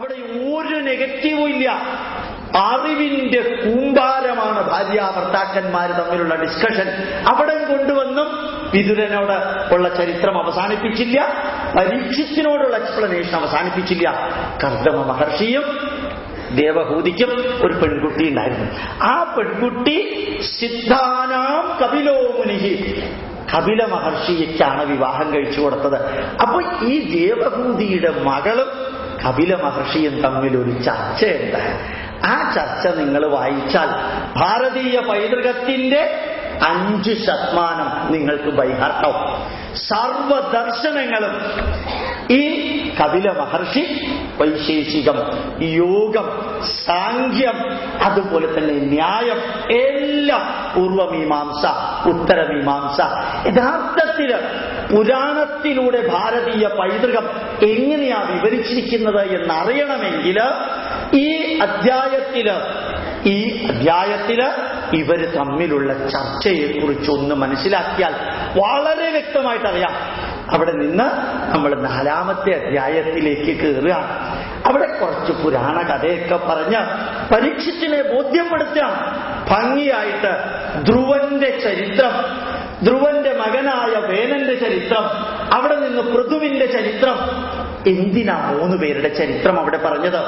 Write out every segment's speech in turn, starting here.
അവിടെ ഒരു നെഗറ്റീവും ഇല്ല അറിവിന്റെ കൂമ്പാരമാണ് ഭാര്യ ഭർത്താക്കന്മാർ തമ്മിലുള്ള ഡിസ്കഷൻ അവിടെ കൊണ്ടുവന്നും വിതുരനോട് ഉള്ള ചരിത്രം അവസാനിപ്പിച്ചില്ല പരീക്ഷത്തിനോടുള്ള എക്സ്പ്ലനേഷൻ അവസാനിപ്പിച്ചില്ല കർദമ മഹർഷിയും ദേവഹൂതിക്കും ഒരു പെൺകുട്ടി ഉണ്ടായിരുന്നു ആ പെൺകുട്ടി സിദ്ധാനാം കപിലോ മുനിഹി കപില മഹർഷിക്കാണ് വിവാഹം കഴിച്ചു കൊടുത്തത് അപ്പൊ ഈ ദേവഹൂതിയുടെ മകളും കപില മഹർഷിയും തമ്മിൽ ഒരു ചർച്ചയുണ്ട് ആ ചർച്ച നിങ്ങൾ വായിച്ചാൽ ഭാരതീയ പൈതൃകത്തിന്റെ അഞ്ച് ശതമാനം നിങ്ങൾക്ക് ബൈഹാർട്ടാവും സർവദർശനങ്ങളും ഈ കപില മഹർഷി വൈശേഷികം യോഗം സാങ്ക്യം അതുപോലെ തന്നെ ന്യായം എല്ലാം പൂർവമീമാംസ ഉത്തരമീമാംസ യഥാർത്ഥത്തില് പുരാണത്തിലൂടെ ഭാരതീയ പൈതൃകം എങ്ങനെയാ വിവരിച്ചിരിക്കുന്നത് എന്നറിയണമെങ്കിൽ ഈ അധ്യായത്തില് ഈ അധ്യായത്തില് ഇവര് തമ്മിലുള്ള ചർച്ചയെ കുറിച്ച് ഒന്ന് മനസ്സിലാക്കിയാൽ വളരെ വ്യക്തമായിട്ട് അറിയാം അവിടെ നിന്ന് നമ്മൾ നാലാമത്തെ അധ്യായത്തിലേക്ക് കയറുകയാണ് അവിടെ കുറച്ച് പുരാണ കഥയൊക്കെ പറഞ്ഞ് പരീക്ഷത്തിനെ ബോധ്യപ്പെടുത്തുകയാണ് ഭംഗിയായിട്ട് ധ്രുവന്റെ ചരിത്രം ധ്രുവന്റെ മകനായ വേനന്റെ ചരിത്രം അവിടെ നിന്ന് പൃഥുവിന്റെ ചരിത്രം എന്തിനാ മൂന്ന് പേരുടെ ചരിത്രം അവിടെ പറഞ്ഞത്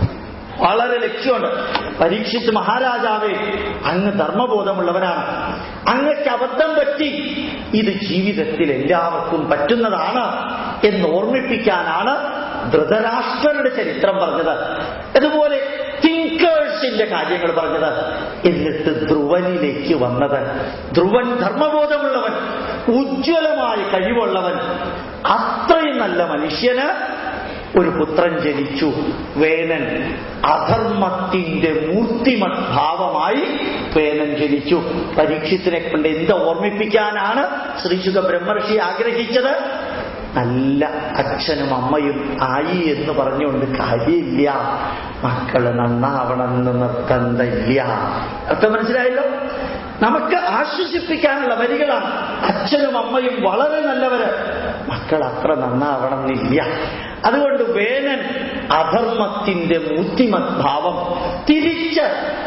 വളരെ ലക്ഷ്യമുണ്ട് പരീക്ഷിച്ച് മഹാരാജാവേ അങ്ങ് ധർമ്മബോധമുള്ളവനാണ് അങ്ങക്ക് അബദ്ധം പറ്റി ഇത് ജീവിതത്തിൽ എല്ലാവർക്കും പറ്റുന്നതാണ് എന്ന് ഓർമ്മിപ്പിക്കാനാണ് ധൃതരാഷ്ട്രരുടെ ചരിത്രം പറഞ്ഞത് അതുപോലെ തിങ്കേഴ്സിന്റെ കാര്യങ്ങൾ പറഞ്ഞത് എന്നിട്ട് ധ്രുവനിലേക്ക് വന്നത് ധ്രുവൻ ധർമ്മബോധമുള്ളവൻ ഉജ്ജ്വലമായ കഴിവുള്ളവൻ അത്രയും നല്ല മനുഷ്യന് ഒരു പുത്രൻ ജനിച്ചു വേനൻ അധർമ്മത്തിന്റെ മൂർത്തിമത് ഭാവമായി വേനൻ ജനിച്ചു പരീക്ഷത്തിനെ കൊണ്ട് എന്ത് ഓർമ്മിപ്പിക്കാനാണ് ശ്രീശുഖ ബ്രഹ്മർഷി ആഗ്രഹിച്ചത് നല്ല അച്ഛനും അമ്മയും ആയി എന്ന് പറഞ്ഞുകൊണ്ട് കാര്യമില്ല മക്കള് നന്നാവണമെന്ന് നിർബന്ധമില്ല അർത്ഥം മനസ്സിലായല്ലോ നമുക്ക് ആശ്വസിപ്പിക്കാനുള്ള വരികളാണ് അച്ഛനും അമ്മയും വളരെ നല്ലവര് മക്കൾ അത്ര നന്നാവണം എന്നില്ല അതുകൊണ്ട് വേനൻ അധർമ്മത്തിന്റെ മൂർത്തിമത് ഭാവം തിരിച്ച്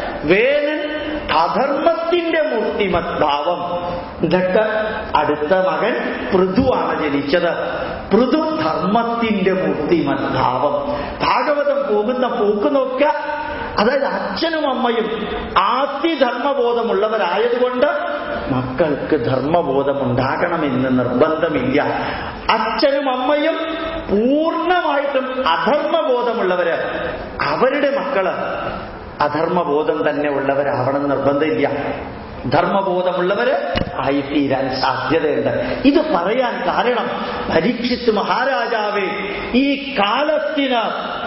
വേനൻ അധർമ്മത്തിന്റെ മൂർത്തിമത് ഭാവം എന്നിട്ട് അടുത്ത മകൻ പൃഥുവാണ് ജനിച്ചത് പൃഥു ധർമ്മത്തിന്റെ മൂർത്തിമത് ഭാവം ഭാഗവതം പോകുന്ന പോക്ക് നോക്കുക അതായത് അച്ഛനും അമ്മയും ആദ്യ ധർമ്മബോധമുള്ളവരായതുകൊണ്ട് മക്കൾക്ക് ധർമ്മബോധം ഉണ്ടാകണമെന്ന് നിർബന്ധമില്ല അച്ഛനും അമ്മയും പൂർണ്ണമായിട്ടും അധർമ്മബോധമുള്ളവര് അവരുടെ മക്കള് അധർമ്മബോധം തന്നെ ഉള്ളവരാവണം നിർബന്ധമില്ല ധർമ്മബോധമുള്ളവര് ആയിത്തീരാൻ സാധ്യതയുണ്ട് ഇത് പറയാൻ കാരണം പരീക്ഷിത്ത് മഹാരാജാവേ ഈ കാലത്തിന്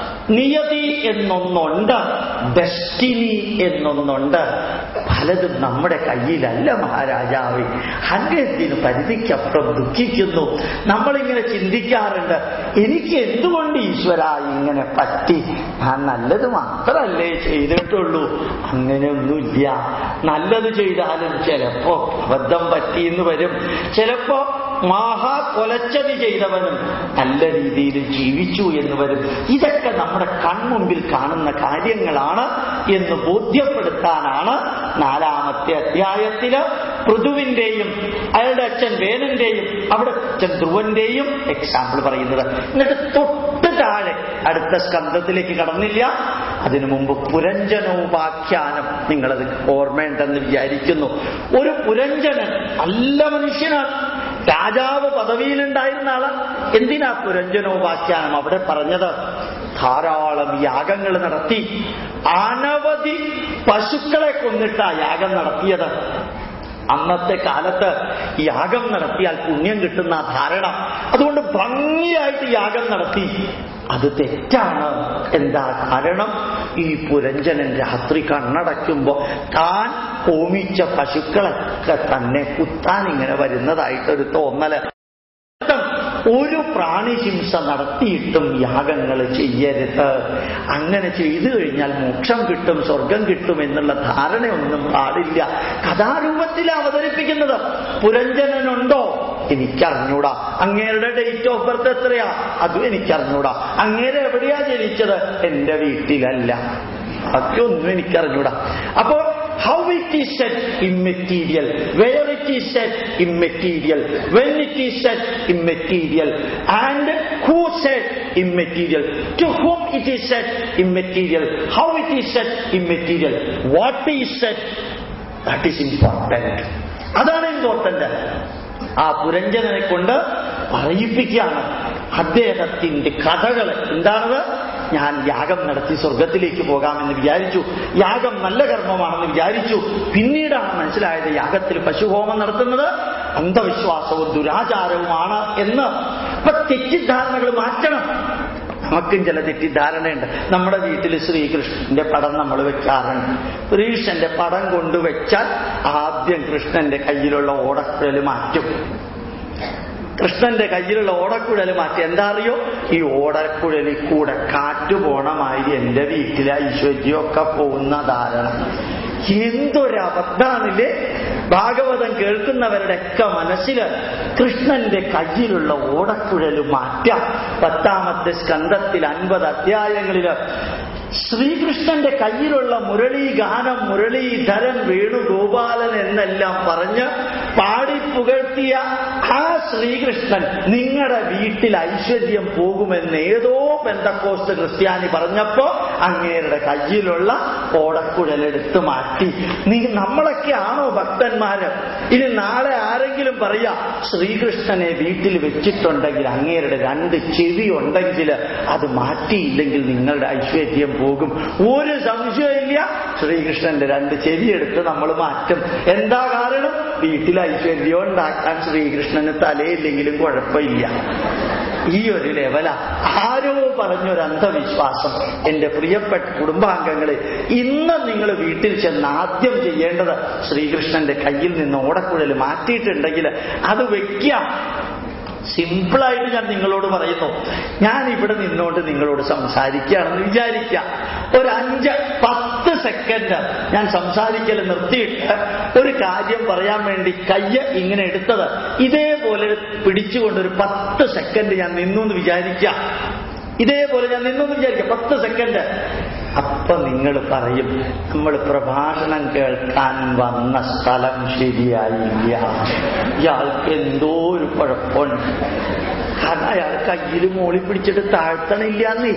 നിയതി എന്നൊന്നുണ്ട് ഡെസ്റ്റിനി എന്നൊന്നുണ്ട് പലതും നമ്മുടെ കയ്യിലല്ല മഹാരാജാവേ അങ്ങെന്തിന് പരിധിക്കപ്പുറം ദുഃഖിക്കുന്നു നമ്മളിങ്ങനെ ചിന്തിക്കാറുണ്ട് എനിക്ക് എന്തുകൊണ്ട് ഈശ്വര ഇങ്ങനെ പറ്റി ഞാൻ നല്ലത് മാത്രമല്ലേ ചെയ്തിട്ടുള്ളൂ അങ്ങനെയൊന്നുമില്ല നല്ലത് ചെയ്താലും ചിലപ്പോ അബദ്ധം പറ്റിയെന്ന് വരും ചിലപ്പോ മഹാ കൊലച്ചതി ചെയ്തവനും നല്ല രീതിയിൽ ജീവിച്ചു എന്ന് വരും ഇതൊക്കെ നമ്മുടെ കൺമുമ്പിൽ കാണുന്ന കാര്യങ്ങളാണ് എന്ന് ബോധ്യപ്പെടുത്താനാണ് നാലാമത്തെ അധ്യായത്തില് പൃഥുവിന്റെയും അയാളുടെ അച്ഛൻ വേനന്റെയും അവിടെ അച്ഛൻ ധ്രുവന്റെയും എക്സാമ്പിൾ പറയുന്നത് എന്നിട്ട് തൊട്ട് താഴെ അടുത്ത സ്കന്ധത്തിലേക്ക് കടന്നില്ല അതിനു മുമ്പ് പുരഞ്ജനോപാഖ്യാനം നിങ്ങളത് ഓർമ്മയുണ്ടെന്ന് വിചാരിക്കുന്നു ഒരു പുരഞ്ജനൻ നല്ല മനുഷ്യനാണ് രാജാവ് പദവിയിലുണ്ടായിരുന്ന ആള് എന്തിനാ പുരഞ്ജനോപാഖ്യാനം അവിടെ പറഞ്ഞത് ധാരാളം യാഗങ്ങൾ നടത്തി അനവധി പശുക്കളെ കൊന്നിട്ടാ യാഗം നടത്തിയത് അന്നത്തെ കാലത്ത് യാഗം നടത്തിയാൽ പുണ്യം കിട്ടുന്ന ധാരണ അതുകൊണ്ട് ഭംഗിയായിട്ട് യാഗം നടത്തി അത് തെറ്റാണ് എന്താ കാരണം ഈ പുരഞ്ജനൻ രാത്രി കണ്ണടയ്ക്കുമ്പോ താൻ ഹോമിച്ച പശുക്കളൊക്കെ തന്നെ കുത്താൻ ഇങ്ങനെ വരുന്നതായിട്ടൊരു തോന്നല് ഒരു പ്രാണിഹിംസ നടത്തിയിട്ടും യാഗങ്ങൾ ചെയ്യരുത് അങ്ങനെ ചെയ്തു കഴിഞ്ഞാൽ മോക്ഷം കിട്ടും സ്വർഗം കിട്ടും എന്നുള്ള ധാരണയൊന്നും പാടില്ല കഥാരൂപത്തിൽ അവതരിപ്പിക്കുന്നത് പുരഞ്ജനനുണ്ടോ എനിക്കറിഞ്ഞൂടാ അങ്ങേരുടെ ഡേറ്റ് ഓഫ് ബർത്ത് എത്രയാ അതും എനിക്കറിഞ്ഞൂടാ അങ്ങേരെ എവിടെയാ ജനിച്ചത് എന്റെ വീട്ടിലല്ല അതൊന്നും എനിക്കറിഞ്ഞൂടാ അപ്പോ how it is set immaterial where it is set immaterial when it is set immaterial and who set immaterial to whom it is set immaterial how it is set immaterial what is set that is important അതാണ് important ആ പുരഞ്ജനനെ കൊണ്ട് പറയിപ്പിക്കുകയാണ് അദ്ദേഹത്തിന്റെ കഥകൾ എന്താണത് ഞാൻ യാഗം നടത്തി സ്വർഗത്തിലേക്ക് പോകാമെന്ന് വിചാരിച്ചു യാഗം നല്ല കർമ്മമാണെന്ന് വിചാരിച്ചു പിന്നീടാണ് മനസ്സിലായത് യാഗത്തിൽ പശുഹോമം നടത്തുന്നത് അന്ധവിശ്വാസവും ദുരാചാരവുമാണ് എന്ന് അപ്പൊ തെറ്റിദ്ധാരണകൾ മാറ്റണം നമുക്കും ചില തെറ്റിദ്ധാരണയുണ്ട് നമ്മുടെ വീട്ടിൽ ശ്രീകൃഷ്ണന്റെ പടം നമ്മൾ വെക്കാറുണ്ട് ശ്രീകൃഷ്ണന്റെ പടം കൊണ്ടുവച്ചാൽ ആദ്യം കൃഷ്ണന്റെ കയ്യിലുള്ള ഓടക്കുഴൽ മാറ്റും കൃഷ്ണന്റെ കയ്യിലുള്ള ഓടക്കുഴൽ മാറ്റി എന്താ അറിയോ ഈ ഓടക്കുഴലിൽ കൂടെ കാറ്റ് പോണമാതിരി എന്റെ വീട്ടിലെ ഐശ്വര്യമൊക്കെ പോകുന്ന ധാരണ എന്തൊരബദ്ധാണില്ലേ ഭാഗവതം കേൾക്കുന്നവരുടെയൊക്കെ മനസ്സിൽ കൃഷ്ണന്റെ കയ്യിലുള്ള ഓടക്കുഴൽ മാറ്റാം പത്താമത്തെ സ്കന്ധത്തിൽ അൻപത് അധ്യായങ്ങളില് ശ്രീകൃഷ്ണന്റെ കയ്യിലുള്ള മുരളീ ഗാനം മുരളീധരൻ വേണുഗോപാലൻ എന്നെല്ലാം പറഞ്ഞ് പാടി പുകഴ്ത്തിയ ആ ശ്രീകൃഷ്ണൻ നിങ്ങളുടെ വീട്ടിൽ ഐശ്വര്യം പോകുമെന്ന് ഏതോ ബന്ധക്കോസ്റ്റ് ക്രിസ്ത്യാനി പറഞ്ഞപ്പോ അങ്ങേരുടെ കയ്യിലുള്ള ഓടക്കുഴലെടുത്ത് മാറ്റി നീ നമ്മളൊക്കെ ആണോ ഭക്തന്മാര് ഇനി നാളെ ആരെങ്കിലും പറയാ ശ്രീകൃഷ്ണനെ വീട്ടിൽ വെച്ചിട്ടുണ്ടെങ്കിൽ അങ്ങേരുടെ രണ്ട് ചെവി ഉണ്ടെങ്കിൽ അത് മാറ്റിയില്ലെങ്കിൽ നിങ്ങളുടെ ഐശ്വര്യം പോകും ഒരു സംശയമില്ല ശ്രീകൃഷ്ണന്റെ രണ്ട് ചെവിയെടുത്ത് നമ്മൾ മാറ്റും എന്താ കാരണം വീട്ടിൽ ഐശ്വര്യം ഉണ്ടാക്കാൻ ശ്രീകൃഷ്ണന് തലയില്ലെങ്കിലും കുഴപ്പമില്ല ഈ ഒരു ലെവല ആരോ പറഞ്ഞൊരു അന്ധവിശ്വാസം എന്റെ പ്രിയപ്പെട്ട കുടുംബാംഗങ്ങളെ ഇന്ന് നിങ്ങൾ വീട്ടിൽ ചെന്ന് ആദ്യം ചെയ്യേണ്ടത് ശ്രീകൃഷ്ണന്റെ കയ്യിൽ നിന്ന് ഓടക്കുഴൽ മാറ്റിയിട്ടുണ്ടെങ്കിൽ അത് വെക്കാം സിമ്പിളായിട്ട് ഞാൻ നിങ്ങളോട് പറയുന്നു ഞാൻ ഇവിടെ നിന്നോണ്ട് നിങ്ങളോട് സംസാരിക്കുകയാണെന്ന് വിചാരിക്കുക ഒരു അഞ്ച് പത്ത് സെക്കൻഡ് ഞാൻ സംസാരിക്കൽ നിർത്തിയിട്ട് ഒരു കാര്യം പറയാൻ വേണ്ടി കയ്യ് ഇങ്ങനെ എടുത്തത് ഇതേപോലെ പിടിച്ചുകൊണ്ട് ഒരു പത്ത് സെക്കൻഡ് ഞാൻ നിന്നു എന്ന് വിചാരിക്കുക ഇതേപോലെ ഞാൻ നിന്നു എന്ന് വിചാരിക്കുക പത്ത് സെക്കൻഡ് അപ്പൊ നിങ്ങൾ പറയും നമ്മൾ പ്രഭാഷണം കേൾക്കാൻ വന്ന സ്ഥലം ശരിയായില്ല ഇയാൾക്ക് എന്തോ ഒരു കുഴപ്പമുണ്ട് കാരണം അയാൾ കയ്യിൽ മോളി പിടിച്ചിട്ട് താഴ്ത്തണില്ലാന്നേ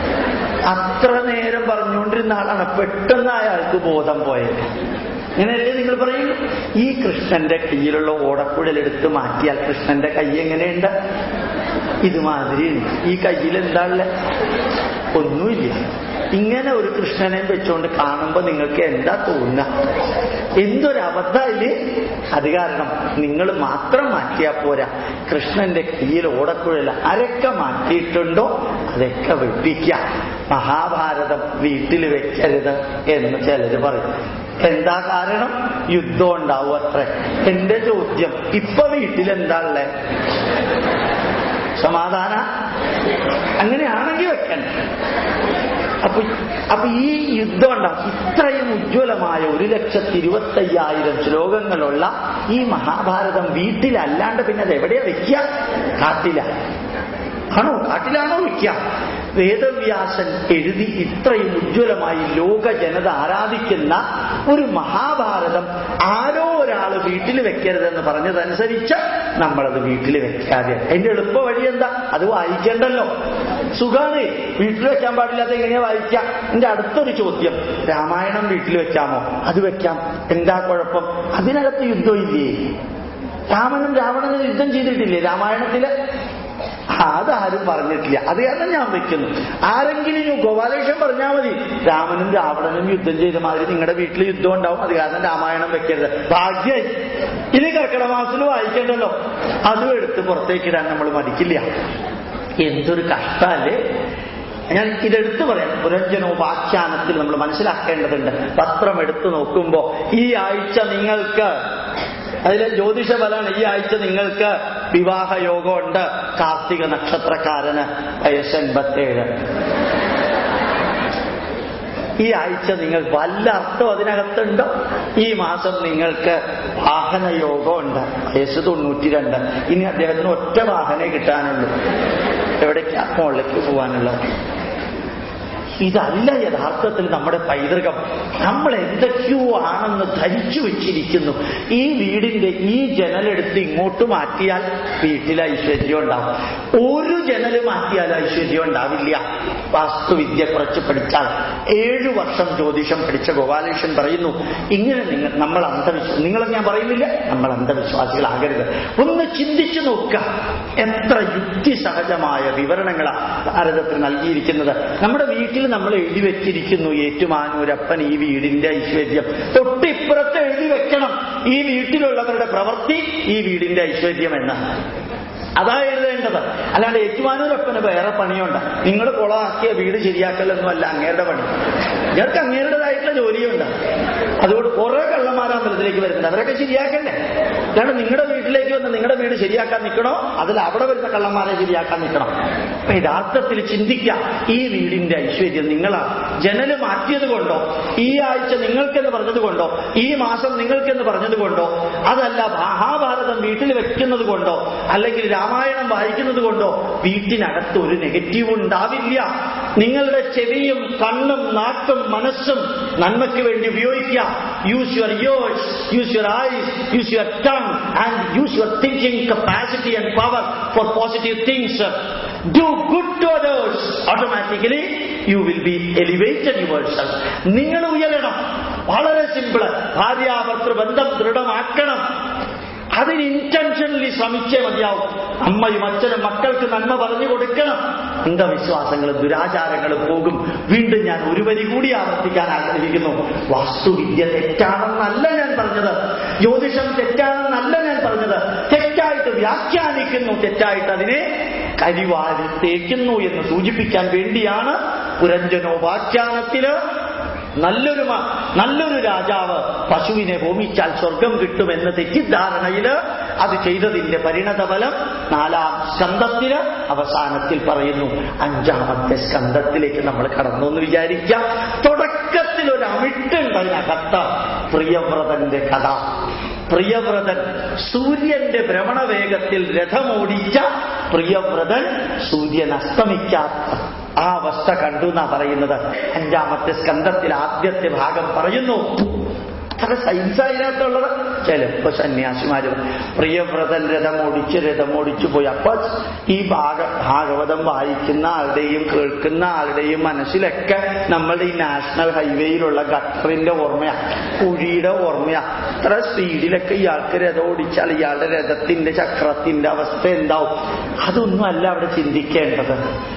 അത്ര നേരം പറഞ്ഞുകൊണ്ടിരുന്ന ആളാണ് പെട്ടെന്ന് അയാൾക്ക് ബോധം പോയത് ഇങ്ങനെയല്ലേ നിങ്ങൾ പറയൂ ഈ കൃഷ്ണന്റെ കയ്യിലുള്ള ഓടക്കുഴലെടുത്ത് മാറ്റിയാൽ കൃഷ്ണന്റെ കൈ എങ്ങനെയുണ്ട് ഇതുമാതിരിയുണ്ട് ഈ കയ്യിൽ എന്താ ഉള്ളത് ഒന്നുമില്ല ഇങ്ങനെ ഒരു കൃഷ്ണനെ വെച്ചുകൊണ്ട് കാണുമ്പോ നിങ്ങൾക്ക് എന്താ തോന്നുക എന്തൊരു അബദ്ധമില്ലേ അത് കാരണം നിങ്ങൾ മാത്രം മാറ്റിയാ പോരാ കൃഷ്ണന്റെ കയ്യിൽ ഓടക്കുഴൽ ആരൊക്കെ മാറ്റിയിട്ടുണ്ടോ അതൊക്കെ വെപ്പിക്കാം മഹാഭാരതം വീട്ടിൽ വെക്കരുത് എന്ന് ചിലര് പറയും എന്താ കാരണം യുദ്ധം ഉണ്ടാവും അത്ര എന്റെ ചോദ്യം ഇപ്പൊ വീട്ടിൽ എന്താ ഉള്ളേ സമാധാന അങ്ങനെയാണെങ്കിൽ വെക്കണ്ട അപ്പൊ അപ്പൊ ഈ യുദ്ധം ഉണ്ടാവും ഇത്രയും ഉജ്ജ്വലമായ ഒരു ലക്ഷത്തി ഇരുപത്തി അയ്യായിരം ശ്ലോകങ്ങളുള്ള ഈ മഹാഭാരതം വീട്ടിലല്ലാണ്ട് പിന്നെ അത് എവിടെയാ വെക്കുക കാട്ടില ആണോ കാട്ടിലാണോ വെക്കുക വേദവ്യാസൻ എഴുതി ഇത്രയും ഉജ്ജ്വലമായി ലോക ജനത ആരാധിക്കുന്ന ഒരു മഹാഭാരതം ആരോ ഒരാൾ വീട്ടിൽ വെക്കരുതെന്ന് പറഞ്ഞതനുസരിച്ച് നമ്മളത് വീട്ടിൽ വെക്കാതെ അതിന്റെ എളുപ്പ വഴി എന്താ അത് വായിക്കണ്ടല്ലോ സുഖാണ് വീട്ടിൽ വെക്കാൻ പാടില്ലാത്ത എങ്ങനെയാ വായിക്കാം എന്റെ അടുത്തൊരു ചോദ്യം രാമായണം വീട്ടിൽ വെക്കാമോ അത് വെക്കാം എന്താ കുഴപ്പം അതിനകത്ത് യുദ്ധമില്ലേ രാമനും രാവണനും യുദ്ധം ചെയ്തിട്ടില്ലേ രാമായണത്തില് അതാരും പറഞ്ഞിട്ടില്ല അത് കാരണം ഞാൻ വെക്കുന്നു ആരെങ്കിലും ഈ ഗോപാലകൃഷ്ണൻ പറഞ്ഞാൽ മതി രാമനും രാവണനും യുദ്ധം ചെയ്ത മാതിരി നിങ്ങളുടെ വീട്ടിൽ യുദ്ധം ഉണ്ടാവും അത് കാരണം രാമായണം വെക്കരുത് ഭാഗ്യം ഇനി കർക്കിടക മാസത്തിൽ വായിക്കണ്ടല്ലോ അതും എടുത്ത് പുറത്തേക്കിടാൻ നമ്മൾ മടിക്കില്ല എന്തൊരു കഷ്ടല്ലേ ഞാൻ ഇതെടുത്തു പറയാം പുരഞ്ജനോപാഖ്യാനത്തിൽ നമ്മൾ മനസ്സിലാക്കേണ്ടതുണ്ട് പത്രം എടുത്തു നോക്കുമ്പോ ഈ ആഴ്ച നിങ്ങൾക്ക് അതിലെ ജ്യോതിഷ ഫലമാണ് ഈ ആഴ്ച നിങ്ങൾക്ക് വിവാഹ യോഗമുണ്ട് കാർത്തിക നക്ഷത്രക്കാരന് വയസ്സ് എൺപത്തേഴ് ഈ ആഴ്ച നിങ്ങൾ വല്ല അർത്ഥം അതിനകത്തുണ്ടോ ഈ മാസം നിങ്ങൾക്ക് വാഹനയോഗം ഉണ്ട് വയസ്സ് തൊണ്ണൂറ്റി രണ്ട് ഇനി അദ്ദേഹത്തിന് ഒറ്റ വാഹനേ കിട്ടാനുള്ളൂ എവിടേക്കാ മുകളിലേക്ക് പോകാനുള്ളത് ഇതല്ല യഥാർത്ഥത്തിൽ നമ്മുടെ പൈതൃകം നമ്മൾ എന്തൊക്കെയോ ആണെന്ന് ധരിച്ചു വെച്ചിരിക്കുന്നു ഈ വീടിന്റെ ഈ ജനലെടുത്ത് ഇങ്ങോട്ട് മാറ്റിയാൽ വീട്ടിൽ ഐശ്വര്യം ഉണ്ടാവും ഒരു ജനല് മാറ്റിയാൽ ഐശ്വര്യം ഉണ്ടാവില്ല വാസ്തുവിദ്യ കുറച്ച് പഠിച്ചാൽ ഏഴു വർഷം ജ്യോതിഷം പഠിച്ച ഗോപാലകൃഷ്ണൻ പറയുന്നു ഇങ്ങനെ നിങ്ങൾ നമ്മൾ അന്ധവിശ്വാസം നിങ്ങൾ ഞാൻ പറയുന്നില്ല നമ്മൾ അന്ധവിശ്വാസികളാകരുത് ഒന്ന് ചിന്തിച്ചു നോക്കുക എത്ര യുക്തിസഹജമായ വിവരണങ്ങളാണ് ഭാരതത്തിൽ നൽകിയിരിക്കുന്നത് നമ്മുടെ വീട്ടിൽ നമ്മൾ എഴുതി വെച്ചിരിക്കുന്നു ഏറ്റുമാനൂരപ്പൻ ഈ വീടിന്റെ ഐശ്വര്യം തൊട്ടിപ്പുറത്ത് എഴുതി വെക്കണം ഈ വീട്ടിലുള്ളവരുടെ പ്രവൃത്തി ഈ വീടിന്റെ ഐശ്വര്യം എന്നാണ് അതാ എഴുതേണ്ടത് അല്ലാണ്ട് ഏറ്റുമാനൂരപ്പന് വേറെ പണിയുണ്ട് നിങ്ങൾ കുളമാക്കിയ വീട് ശരിയാക്കലൊന്നും അല്ല അങ്ങേരുടെ പണി ഇയാൾക്ക് അങ്ങേരുടേതായിട്ടുള്ള ജോലിയുണ്ട് അതുകൊണ്ട് കുറെ കള്ളന്മാരാ അമ്പലത്തിലേക്ക് വരുന്നത് അവരൊക്കെ ശരിയാക്കണ്ടേ കാരണം നിങ്ങളുടെ വീട്ടിലേക്ക് വന്ന് നിങ്ങളുടെ വീട് ശരിയാക്കാൻ നിൽക്കണോ അതിൽ അവിടെ വരുന്ന കള്ളന്മാരെ ശരിയാക്കാൻ നിൽക്കണം അപ്പൊ യഥാർത്ഥത്തിൽ ചിന്തിക്കാം ഈ വീടിന്റെ ഐശ്വര്യം നിങ്ങളാണ് ജനല് മാറ്റിയത് കൊണ്ടോ ഈ ആഴ്ച നിങ്ങൾക്കെന്ന് പറഞ്ഞത് കൊണ്ടോ ഈ മാസം നിങ്ങൾക്കെന്ന് പറഞ്ഞത് കൊണ്ടോ അതല്ല മഹാഭാരതം വീട്ടിൽ വെക്കുന്നത് കൊണ്ടോ അല്ലെങ്കിൽ രാമായണം വായിക്കുന്നത് കൊണ്ടോ വീട്ടിനകത്ത് ഒരു നെഗറ്റീവ് ഉണ്ടാവില്ല നിങ്ങളുടെ ചെവിയും കണ്ണും നാക്കും മനസ്സും നന്മയ്ക്ക് വേണ്ടി ഉപയോഗിക്കുക use your ears use your eyes use your tongue and use your thinking capacity and power for positive things do good to others automatically you will be elevated yourself നിങ്ങൾ ഉയരണം വളരെ സിമ്പിള് ഭാര്യാഭർത്തൃ ബന്ധം ദൃഢമാക്കണം അതിന് intentionally ശ്രമിച്ചേ മതിയാവും അമ്മയും അച്ഛനും മക്കൾക്ക് നന്മ പറഞ്ഞു കൊടുക്കണം അന്ധവിശ്വാസങ്ങളും ദുരാചാരങ്ങളും പോകും വീണ്ടും ഞാൻ ഒരു വരി കൂടി ആവർത്തിക്കാൻ ആഗ്രഹിക്കുന്നു വാസ്തുവിദ്യ തെറ്റാണെന്നല്ല ഞാൻ പറഞ്ഞത് ജ്യോതിഷം തെറ്റാണെന്നല്ല ഞാൻ പറഞ്ഞത് തെറ്റായിട്ട് വ്യാഖ്യാനിക്കുന്നു തെറ്റായിട്ട് അതിനെ കരിവാരി തേക്കുന്നു എന്ന് സൂചിപ്പിക്കാൻ വേണ്ടിയാണ് പുരഞ്ജനോപാഖ്യാനത്തില് നല്ലൊരു മ- നല്ലൊരു രാജാവ് പശുവിനെ ഹോമിച്ചാൽ സ്വർഗം കിട്ടുമെന്ന തെറ്റിദ്ധാരണയില് അത് ചെയ്തതിന്റെ പരിണതഫലം നാലാം സ്കന്ധത്തില് അവസാനത്തിൽ പറയുന്നു അഞ്ചാമത്തെ സ്കന്ധത്തിലേക്ക് നമ്മൾ കടന്നു എന്ന് വിചാരിക്കാം തുടക്കത്തിൽ ഒരു അമിട്ടുണ്ട് അതിനകത്ത് പ്രിയവ്രതന്റെ കഥ പ്രിയവ്രതൻ സൂര്യന്റെ ഭ്രമണവേഗത്തിൽ രഥമോടിച്ച പ്രിയവ്രതൻ സൂര്യൻ അസ്തമിക്കാത്ത ആ അവസ്ഥ കണ്ടു എന്നാ പറയുന്നത് അഞ്ചാമത്തെ സ്കന്ധത്തിൽ ആദ്യത്തെ ഭാഗം പറയുന്നു അത്ര സയൻസ് അതിനകത്തുള്ളത് ചിലപ്പോ സന്യാസിമാരും പ്രിയവ്രതൻ രഥമോടിച്ച് രഥമോടിച്ചു പോയി അപ്പൊ ഈ ഭാഗ ഭാഗവതം വായിക്കുന്ന ആളുടെയും കേൾക്കുന്ന ആളുടെയും മനസ്സിലൊക്കെ നമ്മളുടെ ഈ നാഷണൽ ഹൈവേയിലുള്ള ഗട്ടറിന്റെ ഓർമ്മയാ കുഴിയുടെ ഓർമ്മയാ ഇത്ര സ്പീഡിലൊക്കെ ഇയാൾക്ക് രഥം ഓടിച്ചാൽ ഇയാളുടെ രഥത്തിന്റെ ചക്രത്തിന്റെ അവസ്ഥ എന്താവും അതൊന്നും അല്ല അവിടെ ചിന്തിക്കേണ്ടത്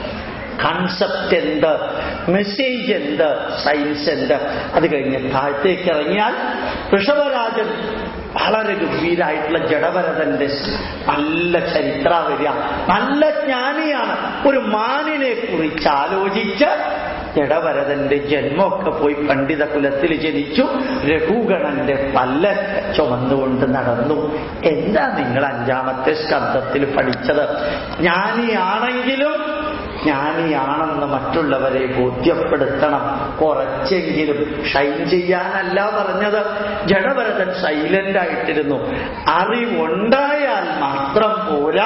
കൺസെപ്റ്റ് എന്ത് മെസ്സേജ് എന്ത് സയൻസ് എന്ത് അത് കഴിഞ്ഞ് താഴത്തേക്ക് ഇറങ്ങിയാൽ ഋഷഭരാജൻ വളരെ ഗംഭീരായിട്ടുള്ള ജഡഭരതന്റെ നല്ല ചരിത്ര വരിക നല്ല ജ്ഞാനിയാണ് ഒരു മാനിനെ കുറിച്ച് ആലോചിച്ച് ജഡഭരതന്റെ ജന്മമൊക്കെ പോയി പണ്ഡിത കുലത്തിൽ ജനിച്ചു രഘുഗണന്റെ പല്ല ചുമന്നുകൊണ്ട് നടന്നു എന്താ നിങ്ങൾ അഞ്ചാമത്തെ സ്കന്ധത്തിൽ പഠിച്ചത് ജ്ഞാനിയാണെങ്കിലും ജ്ഞാനിയാണെന്ന് മറ്റുള്ളവരെ ബോധ്യപ്പെടുത്തണം കുറച്ചെങ്കിലും ഷൈൻ ചെയ്യാനല്ല പറഞ്ഞത് ജഡഭരതൻ സൈലന്റ് ആയിട്ടിരുന്നു അറിവുണ്ടായാൽ മാത്രം പോരാ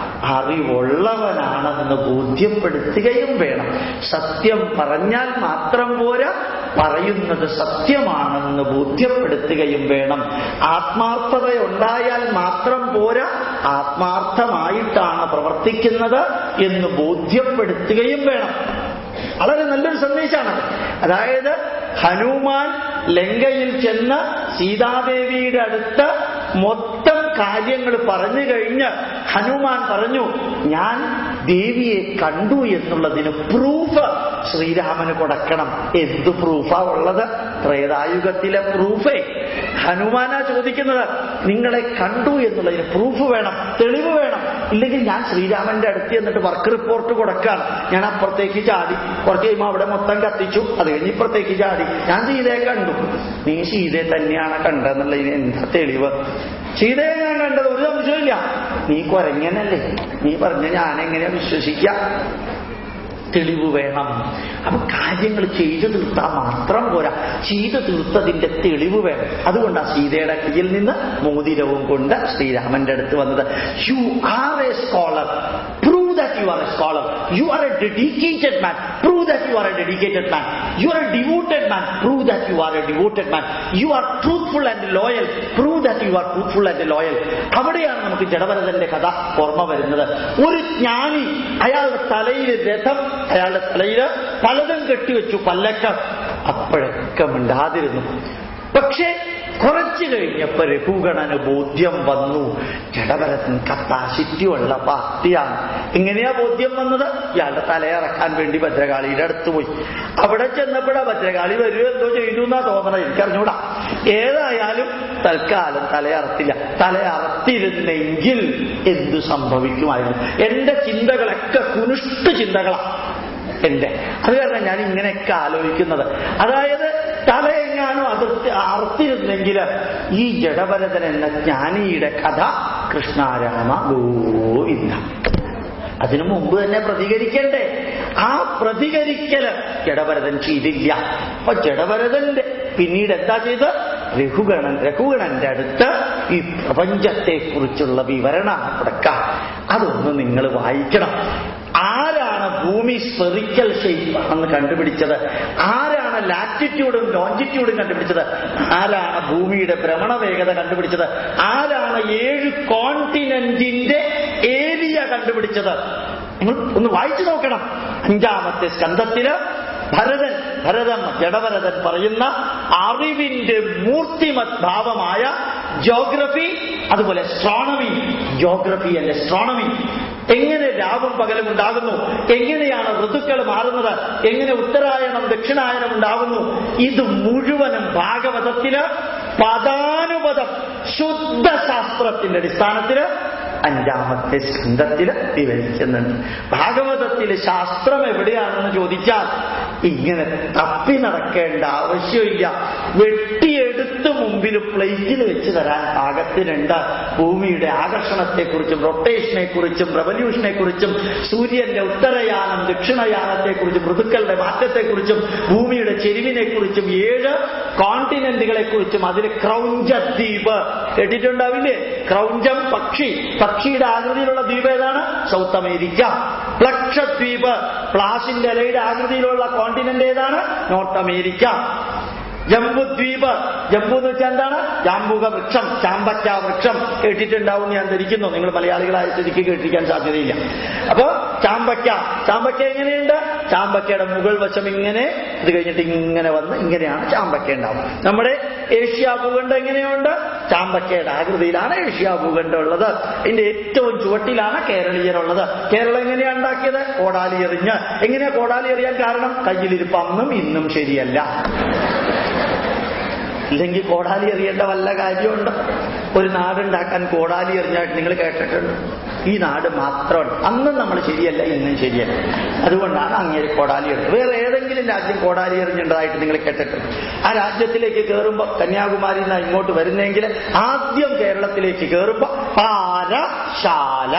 അറിവുള്ളവനാണെന്ന് ബോധ്യപ്പെടുത്തുകയും വേണം സത്യം പറഞ്ഞാൽ മാത്രം പോരാ പറയുന്നത് സത്യമാണെന്ന് ബോധ്യപ്പെടുത്തുകയും വേണം ആത്മാർത്ഥതയുണ്ടായാൽ മാത്രം പോരാ ആത്മാർത്ഥമായിട്ടാണ് പ്രവർത്തിക്കുന്നത് എന്ന് ബോധ്യപ്പെടുത്തുകയും വേണം വളരെ നല്ലൊരു സന്ദേശമാണ് അതായത് ഹനുമാൻ ലങ്കയിൽ ചെന്ന് സീതാദേവിയുടെ അടുത്ത് മൊത്തം കാര്യങ്ങൾ പറഞ്ഞു കഴിഞ്ഞ് ഹനുമാൻ പറഞ്ഞു ഞാൻ ദേവിയെ കണ്ടു എന്നുള്ളതിന് പ്രൂഫ് ശ്രീരാമന് കൊടുക്കണം എന്ത് പ്രൂഫാ ഉള്ളത് ത്രേതായുഗത്തിലെ പ്രൂഫേ ഹനുമാനാ ചോദിക്കുന്നത് നിങ്ങളെ കണ്ടു എന്നുള്ളതിന് പ്രൂഫ് വേണം തെളിവ് വേണം ഇല്ലെങ്കിൽ ഞാൻ ശ്രീരാമന്റെ അടുത്ത് എന്നിട്ട് വർക്ക് റിപ്പോർട്ട് കൊടുക്കാൻ ഞാൻ അപ്പുറത്തേക്ക് ചാടി കുറച്ച് കഴിയുമ്പോൾ അവിടെ മൊത്തം കത്തിച്ചു അത് കഴിഞ്ഞ് ഇപ്പുറത്തേക്ക് ചാടി ഞാൻ സീതയെ കണ്ടു നീ സീതയെ തന്നെയാണ് കണ്ടതെന്നുള്ളതിന് എന്താ തെളിവ് സീതയെ ഞാൻ കണ്ടത് ഒരു സംശയമില്ല നീ കുരങ്ങനല്ലേ നീ പറഞ്ഞ ഞാൻ എങ്ങനെ വിശ്വസിക്കാം തെളിവ് വേണം അപ്പൊ കാര്യങ്ങൾ ചെയ്തു തീർത്താൽ മാത്രം പോരാ ചെയ്തു തീർത്തതിന്റെ തെളിവ് വേണം അതുകൊണ്ടാണ് സീതയുടെ കയ്യിൽ നിന്ന് മോതിരവും കൊണ്ട് ശ്രീരാമന്റെ അടുത്ത് വന്നത് you are a scholar prove that you are a scholar. You are a dedicated man. Prove that you are a dedicated man. You are a devoted man. Prove that you are a devoted man. You are truthful and loyal. Prove that you are truthful and loyal. അവിടെയാണ് നമുക്ക് ജഡഭരതന്റെ കഥ ഓർമ്മ വരുന്നത് ഒരു ജ്ഞാനി അയാളുടെ തലയിൽ രഥം അയാളുടെ തലയിൽ പലതും കെട്ടിവെച്ചു പല്ലക്ക അപ്പോഴൊക്കെ മിണ്ടാതിരുന്നു പക്ഷേ കുറച്ചു കഴിഞ്ഞപ്പോ രഘുഗണന് ബോധ്യം വന്നു ജഡഭരതൻ കപ്പാസിറ്റിയുള്ള പാർട്ടിയാണ് എങ്ങനെയാ ബോധ്യം വന്നത് ഇയാളുടെ തലയിറക്കാൻ വേണ്ടി ഭദ്രകാളിയുടെ അടുത്ത് പോയി അവിടെ ചെന്നപ്പോഴാ ഭദ്രകാളി വരുമോ എന്തോ ചെയ്തു എന്നാ തോന്നണം എനിക്കറിഞ്ഞൂടാ ഏതായാലും തൽക്കാലം തലയറത്തില്ല തലയറത്തിരുന്നെങ്കിൽ എന്തു സംഭവിക്കുമായിരുന്നു എന്റെ ചിന്തകളൊക്കെ കുനിഷ്ട ചിന്തകളാണ് എന്റെ അത് കാരണം ഞാൻ ഇങ്ങനെയൊക്കെ ആലോചിക്കുന്നത് അതായത് തലയെങ്ങാനും അതിർത്തി അർത്തിരുന്നെങ്കിൽ ഈ ജഡഭരതൻ എന്ന ജ്ഞാനിയുടെ കഥ കൃഷ്ണാരാമ ഗോവിന്ദ അതിനു മുമ്പ് തന്നെ പ്രതികരിക്കണ്ടേ ആ പ്രതികരിക്കല് ജഡഭരതൻ ചെയ്തില്ല അപ്പൊ ജഡഭരതന്റെ പിന്നീട് എന്താ ചെയ്ത് രഘുഗണൻ രഘുഗണന്റെ അടുത്ത് ഈ പ്രപഞ്ചത്തെ കുറിച്ചുള്ള വിവരണമാണ് കൊടുക്ക അതൊന്ന് നിങ്ങൾ വായിക്കണം ആരാണ് ഭൂമി സ്പെറിക്കൽ ഷേപ്പ് ആണെന്ന് കണ്ടുപിടിച്ചത് ആരാണ് ലാറ്റിറ്റ്യൂഡും ലോഞ്ചിറ്റ്യൂഡും കണ്ടുപിടിച്ചത് ആരാണ് ഭൂമിയുടെ ഭ്രമണ വേഗത കണ്ടുപിടിച്ചത് ആരാണ് ഏഴ് കോണ്ടിനെന്റിന്റെ ഏരിയ കണ്ടുപിടിച്ചത് നിങ്ങൾ ഒന്ന് വായിച്ചു നോക്കണം അഞ്ചാമത്തെ സ്കന്ധത്തില് ഭരതൻ ഭരതൻ ജഡഭരതൻ പറയുന്ന അറിവിന്റെ മൂർത്തിമത് ഭാവമായ ജോഗ്രഫി അതുപോലെ അസ്ട്രോണമി ജോഗ്രഫി ആൻഡ് അസ്ട്രോണമി എങ്ങനെ രാവും പകലും ഉണ്ടാകുന്നു എങ്ങനെയാണ് ഋതുക്കൾ മാറുന്നത് എങ്ങനെ ഉത്തരായണം ദക്ഷിണായനം ഉണ്ടാകുന്നു ഇത് മുഴുവനും ഭാഗവതത്തില് പദാനുപദം ശുദ്ധ ശാസ്ത്രത്തിന്റെ അടിസ്ഥാനത്തില് അഞ്ചാമത്തെ സ്കന്ധത്തില് വിവരിക്കുന്നുണ്ട് ഭാഗവതത്തിലെ ശാസ്ത്രം എവിടെയാണെന്ന് ചോദിച്ചാൽ ഇങ്ങനെ തപ്പി നടക്കേണ്ട ആവശ്യമില്ല വെട്ടിയെടുത്ത് മുമ്പിൽ പ്ലേറ്റിൽ വെച്ച് തരാൻ പാകത്തിനുണ്ട് ഭൂമിയുടെ ആകർഷണത്തെക്കുറിച്ചും റൊട്ടേഷനെ കുറിച്ചും റവല്യൂഷനെ കുറിച്ചും സൂര്യന്റെ ഉത്തരയാനം ദക്ഷിണയാനത്തെ കുറിച്ചും ഋതുക്കളുടെ മാറ്റത്തെക്കുറിച്ചും ഭൂമിയുടെ ചെരിവിനെ കുറിച്ചും ഏഴ് കോണ്ടിനെന്റുകളെ കുറിച്ചും അതിൽ ക്രൗഞ്ച ദ്വീപ് കേട്ടിട്ടുണ്ടാവില്ലേ ക്രൗഞ്ചം പക്ഷി പക്ഷിയുടെ ആകൃതിയിലുള്ള ദ്വീപ് ഏതാണ് സൗത്ത് അമേരിക്ക പ്ലക്ഷദ്വീപ് പ്ലാസിന്റെ ഇലയുടെ ആകൃതിയിലുള്ള കോണ്ടിനെന്റ് ഏതാണ് നോർത്ത് അമേരിക്ക ജംബുദ്വീപ് ജംബു എന്ന് വെച്ചാൽ എന്താണ് ജാമ്പുക വൃക്ഷം ചാമ്പച്ച വൃക്ഷം കേട്ടിട്ടുണ്ടാവും ഞാൻ ധരിക്കുന്നു നിങ്ങൾ മലയാളികളായ സ്ഥിതിക്ക് കേട്ടിരിക്കാൻ സാധ്യതയില്ല അപ്പോ ചാമ്പക്ക ചാമ്പക്ക എങ്ങനെയുണ്ട് ചാമ്പക്കയുടെ മുകൾ വശം ഇങ്ങനെ ഇത് കഴിഞ്ഞിട്ട് ഇങ്ങനെ വന്ന് ഇങ്ങനെയാണ് ചാമ്പക്ക ഉണ്ടാവും നമ്മുടെ ഏഷ്യ ഭൂഖണ്ഡം എങ്ങനെയുണ്ട് ചാമ്പക്കയുടെ ആകൃതിയിലാണ് ഏഷ്യ ഭൂഖണ്ഡം ഉള്ളത് ഇതിന്റെ ഏറ്റവും ചുവട്ടിലാണ് കേരളീയരുള്ളത് കേരളം എങ്ങനെയാണ് ഉണ്ടാക്കിയത് കോടാലി എറിഞ്ഞ് എങ്ങനെയാ കോടാലി എറിയാൻ കാരണം കയ്യിലിരിപ്പ് അന്നും ഇന്നും ശരിയല്ല ഇല്ലെങ്കിൽ കോടാലി എറിയേണ്ട വല്ല കാര്യമുണ്ട് ഒരു നാടുണ്ടാക്കാൻ കോടാലി എറിഞ്ഞായിട്ട് നിങ്ങൾ കേട്ടിട്ടുണ്ട് ഈ നാട് മാത്രമാണ് അന്നും നമ്മൾ ശരിയല്ല ഇന്നും ശരിയല്ല അതുകൊണ്ടാണ് അങ്ങേര് കോടാലി എറിഞ്ഞത് വേറെ ഏതെങ്കിലും രാജ്യം കോടാലി എറിഞ്ഞിട്ടതായിട്ട് നിങ്ങൾ കേട്ടിട്ടുണ്ട് ആ രാജ്യത്തിലേക്ക് കയറുമ്പോൾ കന്യാകുമാരി നിന്ന് ഇങ്ങോട്ട് വരുന്നെങ്കിൽ ആദ്യം കേരളത്തിലേക്ക് കയറുമ്പോൾ പാരശാല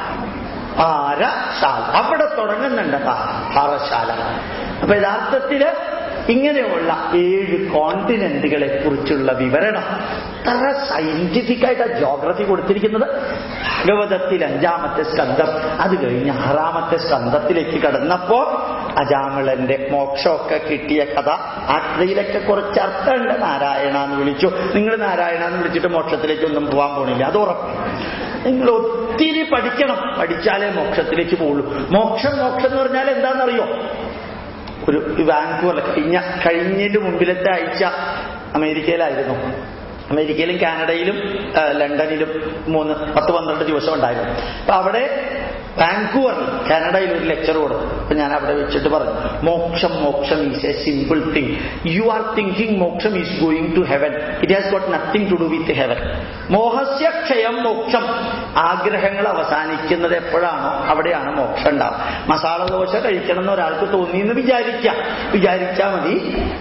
പാരശാല അവിടെ തുടങ്ങുന്നുണ്ട് പാറശാല അപ്പൊ യഥാർത്ഥത്തില് ഇങ്ങനെയുള്ള ഏഴ് കോണ്ടിനെന്റുകളെ കുറിച്ചുള്ള വിവരണം അത്ര സയന്റിഫിക് ആയിട്ട് ജോഗ്രഫി കൊടുത്തിരിക്കുന്നത് ഭഗവതത്തിൽ അഞ്ചാമത്തെ സ്കന്ധം അത് കഴിഞ്ഞ് ആറാമത്തെ സ്കന്ധത്തിലേക്ക് കടന്നപ്പോ അജാമിളന്റെ മോക്ഷമൊക്കെ കിട്ടിയ കഥ ആ കഥയിലൊക്കെ കുറച്ച് അർത്ഥമുണ്ട് നാരായണ എന്ന് വിളിച്ചു നിങ്ങൾ നാരായണ എന്ന് വിളിച്ചിട്ട് മോക്ഷത്തിലേക്കൊന്നും പോകാൻ പോണില്ല അത് ഉറപ്പ് നിങ്ങൾ ഒത്തിരി പഠിക്കണം പഠിച്ചാലേ മോക്ഷത്തിലേക്ക് പോകുള്ളൂ മോക്ഷം മോക്ഷം എന്ന് പറഞ്ഞാൽ എന്താണെന്നറിയോ ഒരു വാൻകൂവറിൽ കഴിഞ്ഞ കഴിഞ്ഞതിന്റെ മുമ്പിലത്തെ ആഴ്ച അമേരിക്കയിലായിരുന്നു അമേരിക്കയിലും കാനഡയിലും ലണ്ടനിലും മൂന്ന് പത്ത് പന്ത്രണ്ട് ദിവസം ഉണ്ടായിരുന്നു അപ്പൊ അവിടെ വാൻകൂവറിൽ കാനഡയിൽ ഒരു ലെക്ചർ കൊടുത്തു അപ്പൊ ഞാൻ അവിടെ വെച്ചിട്ട് പറഞ്ഞു മോക്ഷം മോക്ഷം is a simple thing you are thinking മോക്ഷം is going to heaven it has got nothing to do with heaven മോഹസ്യ ക്ഷയം മോക്ഷം ആഗ്രഹങ്ങൾ അവസാനിക്കുന്നത് എപ്പോഴാണോ അവിടെയാണ് മോക്ഷം ഉണ്ടാവുക മസാല ദോശ കഴിക്കണം എന്ന് ഒരാൾക്ക് തോന്നിയെന്ന് വിചാരിക്കാം വിചാരിച്ചാൽ മതി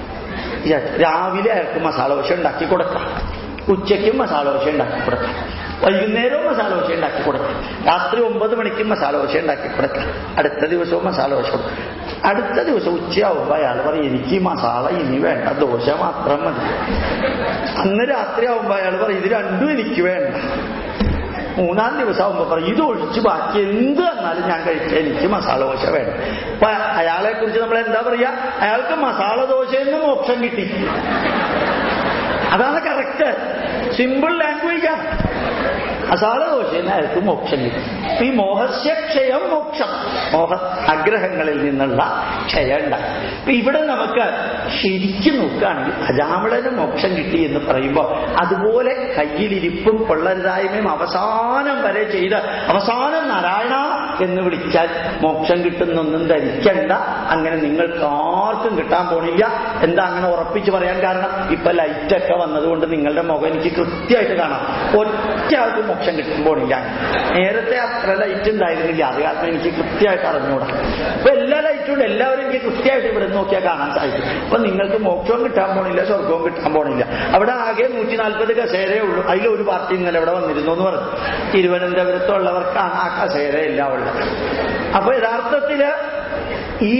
രാവിലെ അയാൾക്ക് മസാല ദോശ ഉണ്ടാക്കി കൊടുക്കാം ഉച്ചയ്ക്കും മസാല ദോശ ഉണ്ടാക്കി കൊടുക്കാം വൈകുന്നേരവും മസാല ദോശ ഉണ്ടാക്കി കൊടുക്കുക രാത്രി ഒമ്പത് മണിക്ക് മസാല ദോശ ഉണ്ടാക്കി കൊടുക്കുക അടുത്ത ദിവസവും മസാല ദോശ കൊടുക്കുക അടുത്ത ദിവസം ഉച്ചയാവുമ്പോ അയാൾ പറയും എനിക്ക് ഈ മസാല ഇനി വേണ്ട ദോശ മാത്രം മതി അന്ന് രാത്രി ആവുമ്പോ അയാൾ പറയും ഇത് രണ്ടും എനിക്ക് വേണ്ട മൂന്നാം ദിവസം ആവുമ്പോ പറയും ഇത് ഒഴിച്ച് ബാക്കി എന്ത് തന്നാലും ഞാൻ കഴിക്കാം എനിക്ക് മസാല ദോശ വേണം അപ്പൊ അയാളെ കുറിച്ച് നമ്മൾ എന്താ പറയാ അയാൾക്ക് മസാല ദോശയിൽ നിന്ന് മോക്ഷം കിട്ടി അതാണ് കറക്റ്റ് സിമ്പിൾ ലാംഗ്വേജാണ് മസാല ദോശയിൽ നിന്ന് അയാൾക്ക് മോക്ഷം കിട്ടി അപ്പൊ ഈ മോഹസ്യ ക്ഷയം മോക്ഷം മോഹ ആഗ്രഹങ്ങളിൽ നിന്നുള്ള ക്ഷയം ഉണ്ടായി അപ്പൊ ഇവിടെ നമുക്ക് ശരിക്കും നോക്കുകയാണെങ്കിൽ അജാമിളന് മോക്ഷം കിട്ടി എന്ന് പറയുമ്പോൾ അതുപോലെ കയ്യിലിരിപ്പും കൊള്ളരുതായ്മയും അവസാനം വരെ ചെയ്ത് അവസാനം നാരായണ എന്ന് വിളിച്ചാൽ മോക്ഷം കിട്ടുന്നൊന്നും ധരിക്കണ്ട അങ്ങനെ നിങ്ങൾക്ക് ആർക്കും കിട്ടാൻ പോണില്ല എന്താ അങ്ങനെ ഉറപ്പിച്ച് പറയാൻ കാരണം ഇപ്പൊ ലൈറ്റൊക്കെ വന്നതുകൊണ്ട് നിങ്ങളുടെ മുഖം എനിക്ക് കൃത്യമായിട്ട് കാണാം ഒറ്റ ആൾക്കും മോക്ഷം കിട്ടാൻ പോണില്ല നേരത്തെ അത്ര ലൈറ്റ് ഉണ്ടായിരുന്നില്ല അത് കാരണം എനിക്ക് കൃത്യമായിട്ട് അറിഞ്ഞുകൂടാ അപ്പൊ എല്ലാ ലൈറ്റും ഉണ്ട് എല്ലാവരും എനിക്ക് കൃത്യമായിട്ട് ഇവിടെ നോക്കിയാൽ കാണാൻ സാധിക്കും അപ്പൊ നിങ്ങൾക്ക് മോക്ഷവും കിട്ടാൻ പോണില്ല സ്വർഗവും കിട്ടാൻ പോണില്ല അവിടെ ആകെ നൂറ്റി നാൽപ്പത് കസേരയേ ഉള്ളൂ അതിൽ ഒരു പാർട്ടി ഇന്നലെ ഇവിടെ വന്നിരുന്നു എന്ന് പറഞ്ഞു തിരുവനന്തപുരത്തുള്ളവർക്കാണ് ആ കസേരയില്ല ഉള്ളത് അപ്പൊ യഥാർത്ഥത്തില് ഈ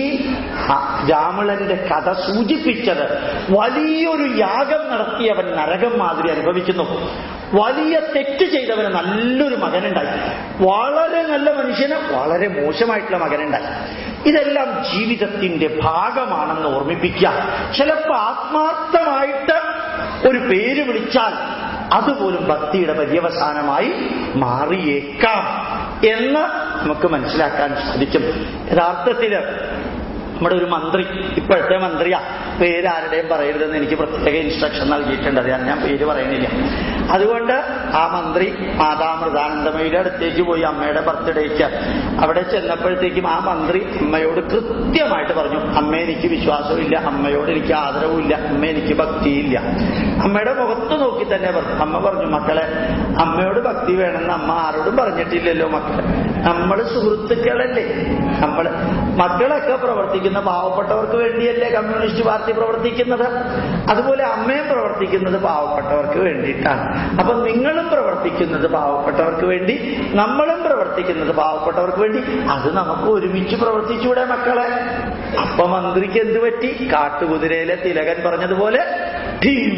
രാമളന്റെ കഥ സൂചിപ്പിച്ചത് വലിയൊരു യാഗം നടത്തിയവൻ നരകം മാതിരി അനുഭവിക്കുന്നു വലിയ തെറ്റ് ചെയ്തവന് നല്ലൊരു മകനുണ്ടായി വളരെ നല്ല മനുഷ്യന് വളരെ മോശമായിട്ടുള്ള മകനുണ്ടായി ഇതെല്ലാം ജീവിതത്തിന്റെ ഭാഗമാണെന്ന് ഓർമ്മിപ്പിക്കുക ചിലപ്പോ ആത്മാർത്ഥമായിട്ട് ഒരു പേര് വിളിച്ചാൽ അതുപോലും ഭക്തിയുടെ പര്യവസാനമായി മാറിയേക്കാം എന്ന് നമുക്ക് മനസ്സിലാക്കാൻ സാധിക്കും യഥാർത്ഥത്തില് നമ്മുടെ ഒരു മന്ത്രി ഇപ്പോഴത്തെ മന്ത്രിയാ പേരാരുടെയും പറയരുതെന്ന് എനിക്ക് പ്രത്യേക ഇൻസ്ട്രക്ഷൻ നൽകിയിട്ടുണ്ട് അത് ഞാൻ പേര് പറയുന്നില്ല അതുകൊണ്ട് ആ മന്ത്രി മാതാമൃതാനന്ദമയുടെ അടുത്തേക്ക് പോയി അമ്മയുടെ ബർത്ത്ഡേക്ക് അവിടെ ചെന്നപ്പോഴത്തേക്കും ആ മന്ത്രി അമ്മയോട് കൃത്യമായിട്ട് പറഞ്ഞു അമ്മ എനിക്ക് വിശ്വാസമില്ല അമ്മയോട് എനിക്ക് ആദരവുമില്ല അമ്മ എനിക്ക് ഭക്തിയില്ല അമ്മയുടെ മുഖത്ത് നോക്കി തന്നെ പറഞ്ഞു അമ്മ പറഞ്ഞു മക്കളെ അമ്മയോട് ഭക്തി വേണമെന്ന് അമ്മ ആരോടും പറഞ്ഞിട്ടില്ലല്ലോ മക്കളെ നമ്മൾ സുഹൃത്തുക്കളല്ലേ നമ്മൾ മക്കളൊക്കെ പ്രവർത്തിക്കുന്ന പാവപ്പെട്ടവർക്ക് വേണ്ടിയല്ലേ കമ്മ്യൂണിസ്റ്റ് പാർട്ടി പ്രവർത്തിക്കുന്നത് അതുപോലെ അമ്മയും പ്രവർത്തിക്കുന്നത് പാവപ്പെട്ടവർക്ക് വേണ്ടിയിട്ടാണ് അപ്പൊ നിങ്ങളും പ്രവർത്തിക്കുന്നത് പാവപ്പെട്ടവർക്ക് വേണ്ടി നമ്മളും പ്രവർത്തിക്കുന്നത് പാവപ്പെട്ടവർക്ക് വേണ്ടി അത് നമുക്ക് ഒരുമിച്ച് പ്രവർത്തിച്ചൂടെ മക്കളെ അപ്പൊ മന്ത്രിക്ക് എന്ത് പറ്റി കാട്ടുകുതിരയിലെ തിലകൻ പറഞ്ഞതുപോലെ ടീം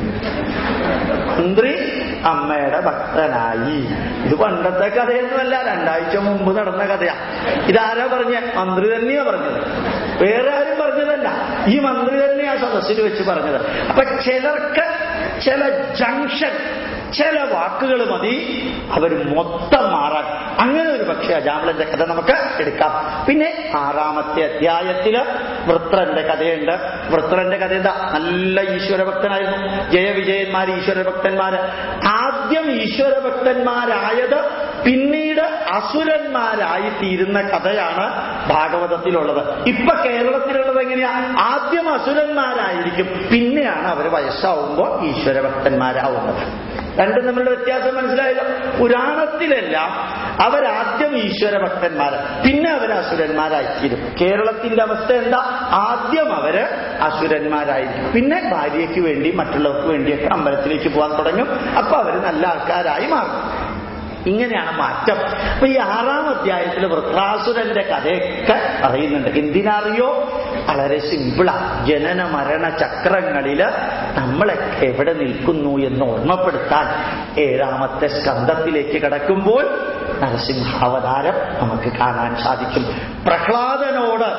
മന്ത്രി അമ്മയുടെ ഭക്തനായി ഇത് പണ്ടത്തെ കഥയൊന്നുമല്ല രണ്ടാഴ്ച മുമ്പ് നടന്ന കഥയാ ഇതാരാ പറഞ്ഞ മന്ത്രി തന്നെയാ പറഞ്ഞത് വേറെ ആരും പറഞ്ഞതല്ല ഈ മന്ത്രി തന്നെയാ സദസ്സിൽ വെച്ച് പറഞ്ഞത് അപ്പൊ ചിലർക്ക് ചില ജംഗ്ഷൻ ചില വാക്കുകൾ മതി അവർ മൊത്തം മാറാൻ അങ്ങനെ ഒരു പക്ഷേ അജാമളന്റെ കഥ നമുക്ക് എടുക്കാം പിന്നെ ആറാമത്തെ അധ്യായത്തില് വൃത്രന്റെ കഥയുണ്ട് വൃത്രന്റെ കഥ എന്താ നല്ല ഈശ്വരഭക്തനായിരുന്നു ജയവിജയന്മാർ ഈശ്വരഭക്തന്മാര് ആദ്യം ഈശ്വരഭക്തന്മാരായത് പിന്നീട് അസുരന്മാരായി തീരുന്ന കഥയാണ് ഭാഗവതത്തിലുള്ളത് ഇപ്പൊ കേരളത്തിലുള്ളത് എങ്ങനെയാ ആദ്യം അസുരന്മാരായിരിക്കും പിന്നെയാണ് അവർ വയസ്സാവുമ്പോൾ ഈശ്വരഭക്തന്മാരാവുന്നത് രണ്ടും തമ്മിലുള്ള വ്യത്യാസം മനസ്സിലായല്ലോ പുരാണത്തിലെല്ലാം അവരാദ്യം ഈശ്വരഭക്തന്മാര് പിന്നെ അവർ അസുരന്മാരായിത്തീരും കേരളത്തിന്റെ അവസ്ഥ എന്താ ആദ്യം അവര് അസുരന്മാരായിരിക്കും പിന്നെ ഭാര്യയ്ക്ക് വേണ്ടി മറ്റുള്ളവർക്ക് വേണ്ടിയൊക്കെ അമ്പലത്തിലേക്ക് പോകാൻ തുടങ്ങും അപ്പൊ അവര് നല്ല ആൾക്കാരായി മാറും ഇങ്ങനെയാണ് മാറ്റം അപ്പൊ ഈ ആറാം അധ്യായത്തിൽ വൃത്രാസുരന്റെ കഥയൊക്കെ പറയുന്നുണ്ട് എന്തിനറിയോ വളരെ സിമ്പിളാ ജനന മരണ ചക്രങ്ങളില് നമ്മളൊക്കെ എവിടെ നിൽക്കുന്നു എന്ന് ഓർമ്മപ്പെടുത്താൻ ഏഴാമത്തെ സ്കന്ധത്തിലേക്ക് കടക്കുമ്പോൾ നരസിംഹാവതാരം നമുക്ക് കാണാൻ സാധിക്കും പ്രഹ്ലാദനോട്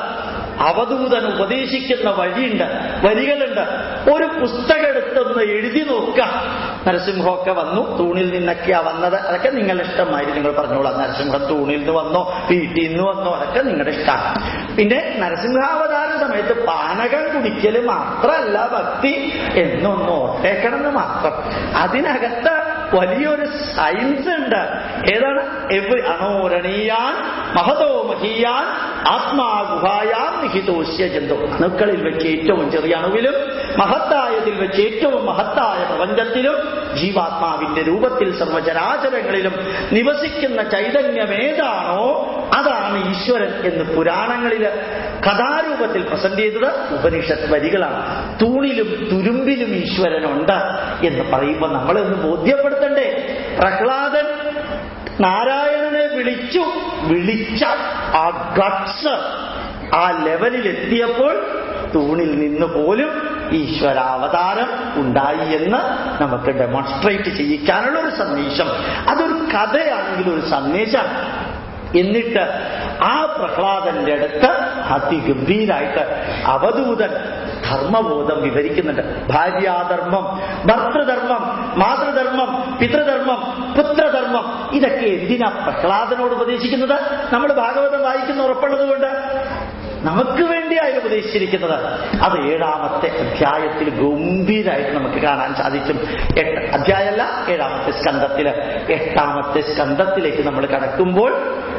അവധൂതൻ ഉപദേശിക്കുന്ന വഴിയുണ്ട് വരികളുണ്ട് ഒരു പുസ്തകം എടുത്തൊന്ന് എഴുതി നോക്കുക നരസിംഹമൊക്കെ വന്നു തൂണിൽ നിന്നൊക്കെയാ വന്നത് അതൊക്കെ നിങ്ങളുടെ ഇഷ്ടമായി നിങ്ങൾ പറഞ്ഞോളാം നരസിംഹം തൂണിൽ നിന്ന് വന്നോ വീട്ടിൽ നിന്ന് വന്നോ അതൊക്കെ നിങ്ങളുടെ ഇഷ്ടമാണ് പിന്നെ നരസിംഹാവതാര സമയത്ത് പാനകം കുടിക്കല് മാത്രമല്ല ഭക്തി എന്നൊന്ന് ഓട്ടേക്കണമെന്ന് മാത്രം അതിനകത്ത് വലിയൊരു സയൻസ് ഉണ്ട് ഏതാണ് എവ്രി അണോരണീയാൻ മഹതോ മഹീയാൻ ആത്മാഗുഹായാം നിഹിതോസ്യ ജന്തു അണുക്കളിൽ വെച്ച് ഏറ്റവും ചെറിയ അണുവിലും മഹത്തായതിൽ വെച്ച് ഏറ്റവും മഹത്തായ പ്രപഞ്ചത്തിലും ജീവാത്മാവിന്റെ രൂപത്തിൽ സർവചരാചരങ്ങളിലും നിവസിക്കുന്ന ചൈതന്യമേതാണോ അതാണ് ഈശ്വരൻ എന്ന് പുരാണങ്ങളിൽ കഥാരൂപത്തിൽ പ്രസന്റ് ചെയ്തത് ഉപനിഷത്ത് വരികളാണ് തൂണിലും തുരുമ്പിലും ഈശ്വരനുണ്ട് എന്ന് പറയുമ്പോൾ നമ്മളൊന്ന് ബോധ്യപ്പെടുത്തണ്ടേ പ്രഹ്ലാദൻ നാരായണനെ വിളിച്ചു വിളിച്ച ആ ഗട്സ് ആ ലെവലിൽ എത്തിയപ്പോൾ തൂണിൽ നിന്ന് പോലും ഈശ്വരാവതാരം ഉണ്ടായി എന്ന് നമുക്ക് ഡെമോൺസ്ട്രേറ്റ് ചെയ്യിക്കാനുള്ള ഒരു സന്ദേശം അതൊരു കഥയാണെങ്കിൽ ഒരു സന്ദേശം എന്നിട്ട് ആ പ്രഹ്ലാദന്റെ അടുത്ത് അതിഗംഭീരായിട്ട് അവധൂതൻ ധർമ്മബോധം വിവരിക്കുന്നുണ്ട് ഭാര്യാധർമ്മം ഭർത്തൃധർമ്മം മാതൃധർമ്മം പിതൃധർമ്മം പുത്രധർമ്മം ഇതൊക്കെ എന്തിനാ പ്രഹ്ലാദനോട് ഉപദേശിക്കുന്നത് നമ്മൾ ഭാഗവതം വായിക്കുന്ന ഉറപ്പുള്ളത് കൊണ്ട് നമുക്ക് വേണ്ടിയായി ഉപദേശിച്ചിരിക്കുന്നത് അത് ഏഴാമത്തെ അധ്യായത്തിൽ ഗംഭീരായിട്ട് നമുക്ക് കാണാൻ സാധിക്കും എട്ട് അധ്യായമല്ല ഏഴാമത്തെ സ്കന്ധത്തില് എട്ടാമത്തെ സ്കന്ധത്തിലേക്ക് നമ്മൾ കടക്കുമ്പോൾ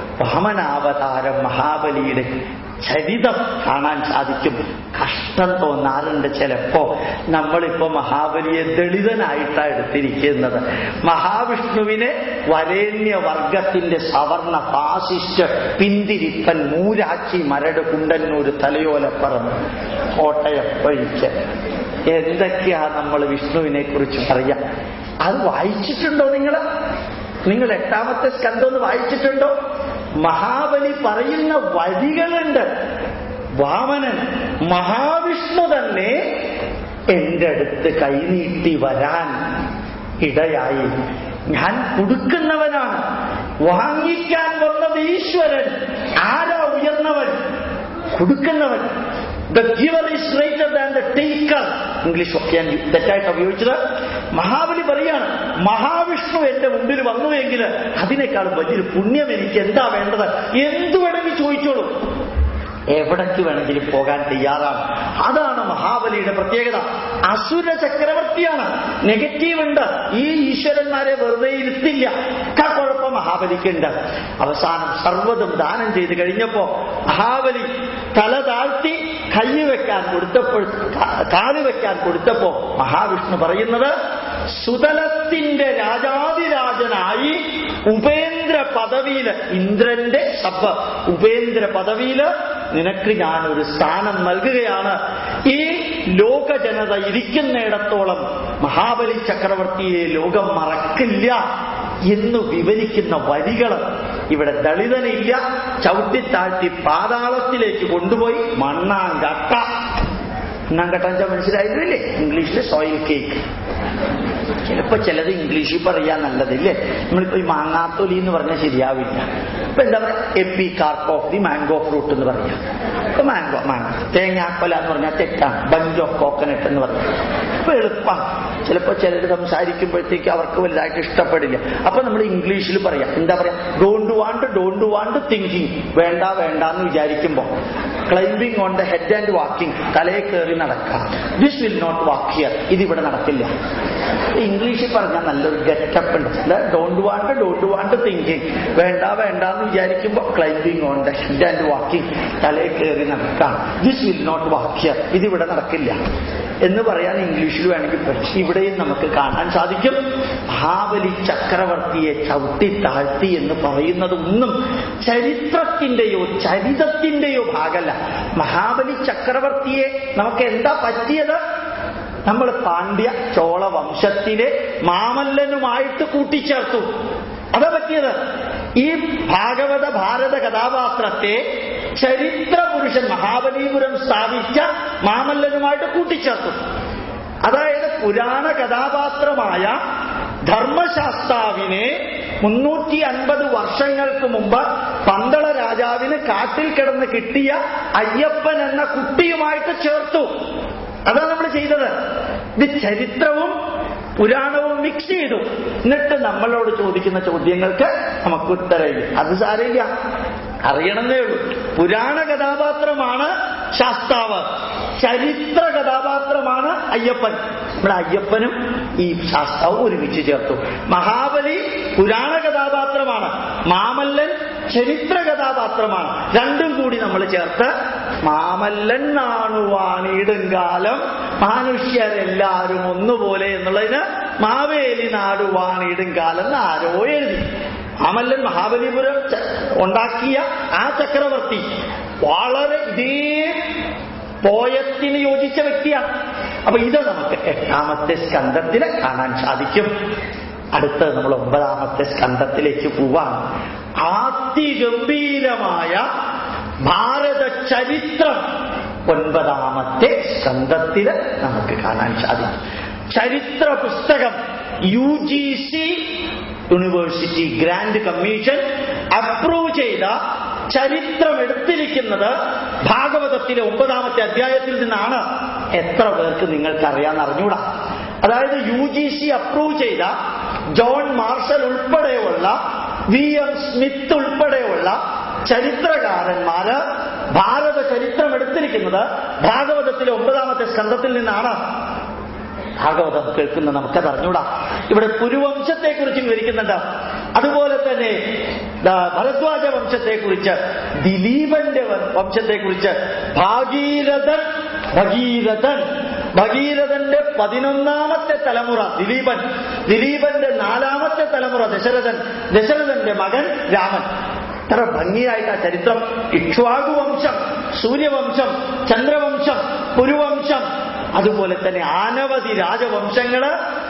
വാമനാവതാരം മഹാബലിയുടെ ചരിതം കാണാൻ സാധിക്കും കഷ്ടം തോന്നാറുണ്ട് ചിലപ്പോ നമ്മളിപ്പോ മഹാബലിയെ ദളിതനായിട്ടാണ് എടുത്തിരിക്കുന്നത് മഹാവിഷ്ണുവിനെ വരേണ്യ വർഗത്തിന്റെ സവർണ ഫാസിസ്റ്റ് പിന്തിരിപ്പൻ മൂരാച്ചി മരട് കുണ്ടന്നൂർ തലയോലപ്പറമ്പ് കോട്ടയം ഒഴിച്ച് എന്തൊക്കെയാ നമ്മൾ വിഷ്ണുവിനെ കുറിച്ച് പറയാ അത് വായിച്ചിട്ടുണ്ടോ നിങ്ങൾ നിങ്ങൾ എട്ടാമത്തെ സ്കന്ധം ഒന്ന് വായിച്ചിട്ടുണ്ടോ മഹാബലി പറയുന്ന വരികളുണ്ട് വാമനൻ മഹാവിഷ്ണു തന്നെ എന്റെ അടുത്ത് കൈനീട്ടി വരാൻ ഇടയായി ഞാൻ കൊടുക്കുന്നവനാണ് വാങ്ങിക്കാൻ വന്നത് ഈശ്വരൻ ആരാ ഉയർന്നവൻ കൊടുക്കുന്നവൻ the giver is greater than the taker English ഞാൻ തെറ്റായിട്ട് ഉപയോഗിച്ചത് മഹാബലി പറയാണ് മഹാവിഷ്ണു എന്റെ മുമ്പിൽ വന്നുവെങ്കിൽ അതിനേക്കാളും വലിയൊരു പുണ്യം എനിക്ക് എന്താ വേണ്ടത് എന്തു വേണമെങ്കിൽ ചോദിച്ചോളൂ എവിടേക്ക് വേണമെങ്കിലും പോകാൻ തയ്യാറാണ് അതാണ് മഹാബലിയുടെ പ്രത്യേകത അസുര ചക്രവർത്തിയാണ് നെഗറ്റീവ് ഉണ്ട് ഈ ഈശ്വരന്മാരെ വെറുതെ ഇരുത്തില്ല കുഴപ്പം മഹാബലിക്കുണ്ട് അവസാനം സർവ്വതും ദാനം ചെയ്ത് കഴിഞ്ഞപ്പോ മഹാബലി തല താഴ്ത്തി കൈ വെക്കാൻ കൊടുത്തപ്പോൾ കാല് വെക്കാൻ കൊടുത്തപ്പോ മഹാവിഷ്ണു പറയുന്നത് സുതലത്തിന്റെ രാജാതിരാജനായി ഉപേന്ദ്ര പദവിയില് ഇന്ദ്രന്റെ സഭ ഉപേന്ദ്ര പദവിയില് നിനക്ക് ഞാൻ ഒരു സ്ഥാനം നൽകുകയാണ് ഈ ലോക ജനത ഇരിക്കുന്നിടത്തോളം മഹാബലി ചക്രവർത്തിയെ ലോകം മറക്കില്ല എന്ന് വിവരിക്കുന്ന വരികൾ ഇവിടെ ദളിതനില്ല ചവിട്ടിത്താഴ്ത്തി പാതാളത്തിലേക്ക് കൊണ്ടുപോയി മണ്ണാങ്കട്ട മണ്ണാങ്കട്ട വെച്ചാൽ മനസ്സിലായിരുന്നില്ലേ ഇംഗ്ലീഷിലെ സോയിൽ കേക്ക് ചിലപ്പോ ചിലത് ഇംഗ്ലീഷിൽ പറയാൻ നല്ലതില്ലേ നമ്മളിപ്പോ ഈ മാങ്ങാത്തൊലി എന്ന് പറഞ്ഞാൽ ശരിയാവില്ല ഇപ്പൊ എന്താ പറയാ epicarp of the mango fruit എന്ന് പറയാം ഇപ്പൊ മാംഗോ മാങ്ങ തേങ്ങാക്കൊല എന്ന് പറഞ്ഞാൽ തെറ്റാണ് ബഞ്ച് ഓഫ് കോക്കനട്ട് എന്ന് പറയാം ഇപ്പൊ എളുപ്പമാണ് ചിലപ്പോ ചിലർ സംസാരിക്കുമ്പോഴത്തേക്ക് അവർക്ക് വലുതായിട്ട് ഇഷ്ടപ്പെടില്ല അപ്പൊ നമ്മൾ ഇംഗ്ലീഷിൽ പറയാം എന്താ പറയാ don't want don't want thinking വേണ്ട വേണ്ട എന്ന് വിചാരിക്കുമ്പോ climbing on the head and walking തലയെ കയറി നടക്കാം this will not walk here ഇതിവിടെ നടക്കില്ല ഇംഗ്ലീഷിൽ പറഞ്ഞാൽ നല്ലൊരു ഗെറ്റപ്പ് ഉണ്ട് don't want don't want thinking വേണ്ട വേണ്ട എന്ന് വിചാരിക്കുമ്പോൾ climbing on the head and walking തലയെ കയറി നടക്കാം this will not walk here ഇതിവിടെ നടക്കില്ല എന്ന് പറയാൻ ഇംഗ്ലീഷിൽ വേണമെങ്കിൽ പറ്റും ഇവിടെയും നമുക്ക് കാണാൻ സാധിക്കും മഹാബലി ചക്രവർത്തിയെ ചവിട്ടി താഴ്ത്തി എന്ന് പറയുന്നത് ഒന്നും ചരിത്രത്തിന്റെയോ ചരിതത്തിന്റെയോ ഭാഗമല്ല മഹാബലി ചക്രവർത്തിയെ നമുക്ക് എന്താ പറ്റിയത് നമ്മൾ പാണ്ഡ്യ ചോള വംശത്തിലെ മാമല്ലനുമായിട്ട് കൂട്ടിച്ചേർത്തു അതാ പറ്റിയത് ഈ ഭാഗവത ഭാരത കഥാപാത്രത്തെ ചരിത്ര പുരുഷൻ മഹാബലിപുരം സ്ഥാപിച്ച മാമല്ലനുമായിട്ട് കൂട്ടിച്ചേർത്തു അതായത് പുരാണ കഥാപാത്രമായ ധർമ്മശാസ്താവിനെ മുന്നൂറ്റി അൻപത് വർഷങ്ങൾക്ക് മുമ്പ് പന്തള രാജാവിന് കാട്ടിൽ കിടന്ന് കിട്ടിയ അയ്യപ്പൻ എന്ന കുട്ടിയുമായിട്ട് ചേർത്തു അതാണ് നമ്മൾ ചെയ്തത് ഇത് ചരിത്രവും പുരാണവും മിക്സ് ചെയ്തു എന്നിട്ട് നമ്മളോട് ചോദിക്കുന്ന ചോദ്യങ്ങൾക്ക് നമുക്ക് ഉത്തരവില്ല അത് സാരമില്ല അറിയണമെന്നേ ഉള്ളൂ പുരാണ കഥാപാത്രമാണ് ശാസ്താവ് ചരിത്ര കഥാപാത്രമാണ് അയ്യപ്പൻ നമ്മുടെ അയ്യപ്പനും ഈ ശാസ്താവും ഒരുമിച്ച് ചേർത്തു മഹാബലി പുരാണ കഥാപാത്രമാണ് മാമല്ലൻ ചരിത്ര കഥാപാത്രമാണ് രണ്ടും കൂടി നമ്മൾ ചേർത്ത് മാമല്ലൻ നാണുവാണിടുങ്കാലം മനുഷ്യരെല്ലാരും ഒന്നുപോലെ എന്നുള്ളതിന് മാവേലി നാടുവാണിടുങ്കാലം എന്ന് ആരോ എഴുതി മാമല്ലൻ മഹാബലിപുരം ഉണ്ടാക്കിയ ആ ചക്രവർത്തി വളരെ ഇതേ പോയത്തിന് യോജിച്ച വ്യക്തിയാണ് അപ്പൊ ഇത് നമുക്ക് എട്ടാമത്തെ സ്കന്ധത്തിൽ കാണാൻ സാധിക്കും അടുത്ത നമ്മൾ ഒമ്പതാമത്തെ സ്കന്ധത്തിലേക്ക് പോവാം അതിഗംഭീരമായ ഭാരത ചരിത്രം ഒൻപതാമത്തെ സ്കന്ധത്തില് നമുക്ക് കാണാൻ സാധിക്കും ചരിത്ര പുസ്തകം U G C university grant commission approve ചെയ്ത ചരിത്രം എടുത്തിരിക്കുന്നത് ഭാഗവതത്തിലെ ഒമ്പതാമത്തെ അധ്യായത്തിൽ നിന്നാണ് എത്ര പേർക്ക് നിങ്ങൾക്ക് അറിയാന്ന് അറിഞ്ഞൂടാ അതായത് യു ജി സി അപ്രൂവ് ചെയ്ത ജോൺ മാർഷൽ ഉൾപ്പെടെയുള്ള വി എം സ്മിത്ത് ഉൾപ്പെടെയുള്ള ചരിത്രകാരന്മാര് ഭാരത ചരിത്രം എടുത്തിരിക്കുന്നത് ഭാഗവതത്തിലെ ഒമ്പതാമത്തെ സ്കന്ധത്തിൽ നിന്നാണ് ഭാഗവതം കേൾക്കുന്ന നമുക്കത് അറിഞ്ഞൂടാ ഇവിടെ കുരുവംശത്തെ കുറിച്ച് വിവരിക്കുന്നുണ്ട് അതുപോലെ തന്നെ ദാ ഭരദ്വാജ വംശത്തെ കുറിച്ച് ദിലീപന്റെ വംശത്തെ കുറിച്ച് ഭാഗീരഥൻ ഭഗീരഥൻ ഭഗീരഥന്റെ പതിനൊന്നാമത്തെ തലമുറ ദിലീപൻ ദിലീപന്റെ നാലാമത്തെ തലമുറ ദശരഥൻ ദശരഥന്റെ മകൻ രാമൻ ഇത്ര ഭംഗിയായിട്ട് ആ ചരിത്രം ഇക്ഷ്വാകു വംശം സൂര്യവംശം ചന്ദ്രവംശം കുരുവംശം അതുപോലെ തന്നെ അനവധി രാജവംശങ്ങള്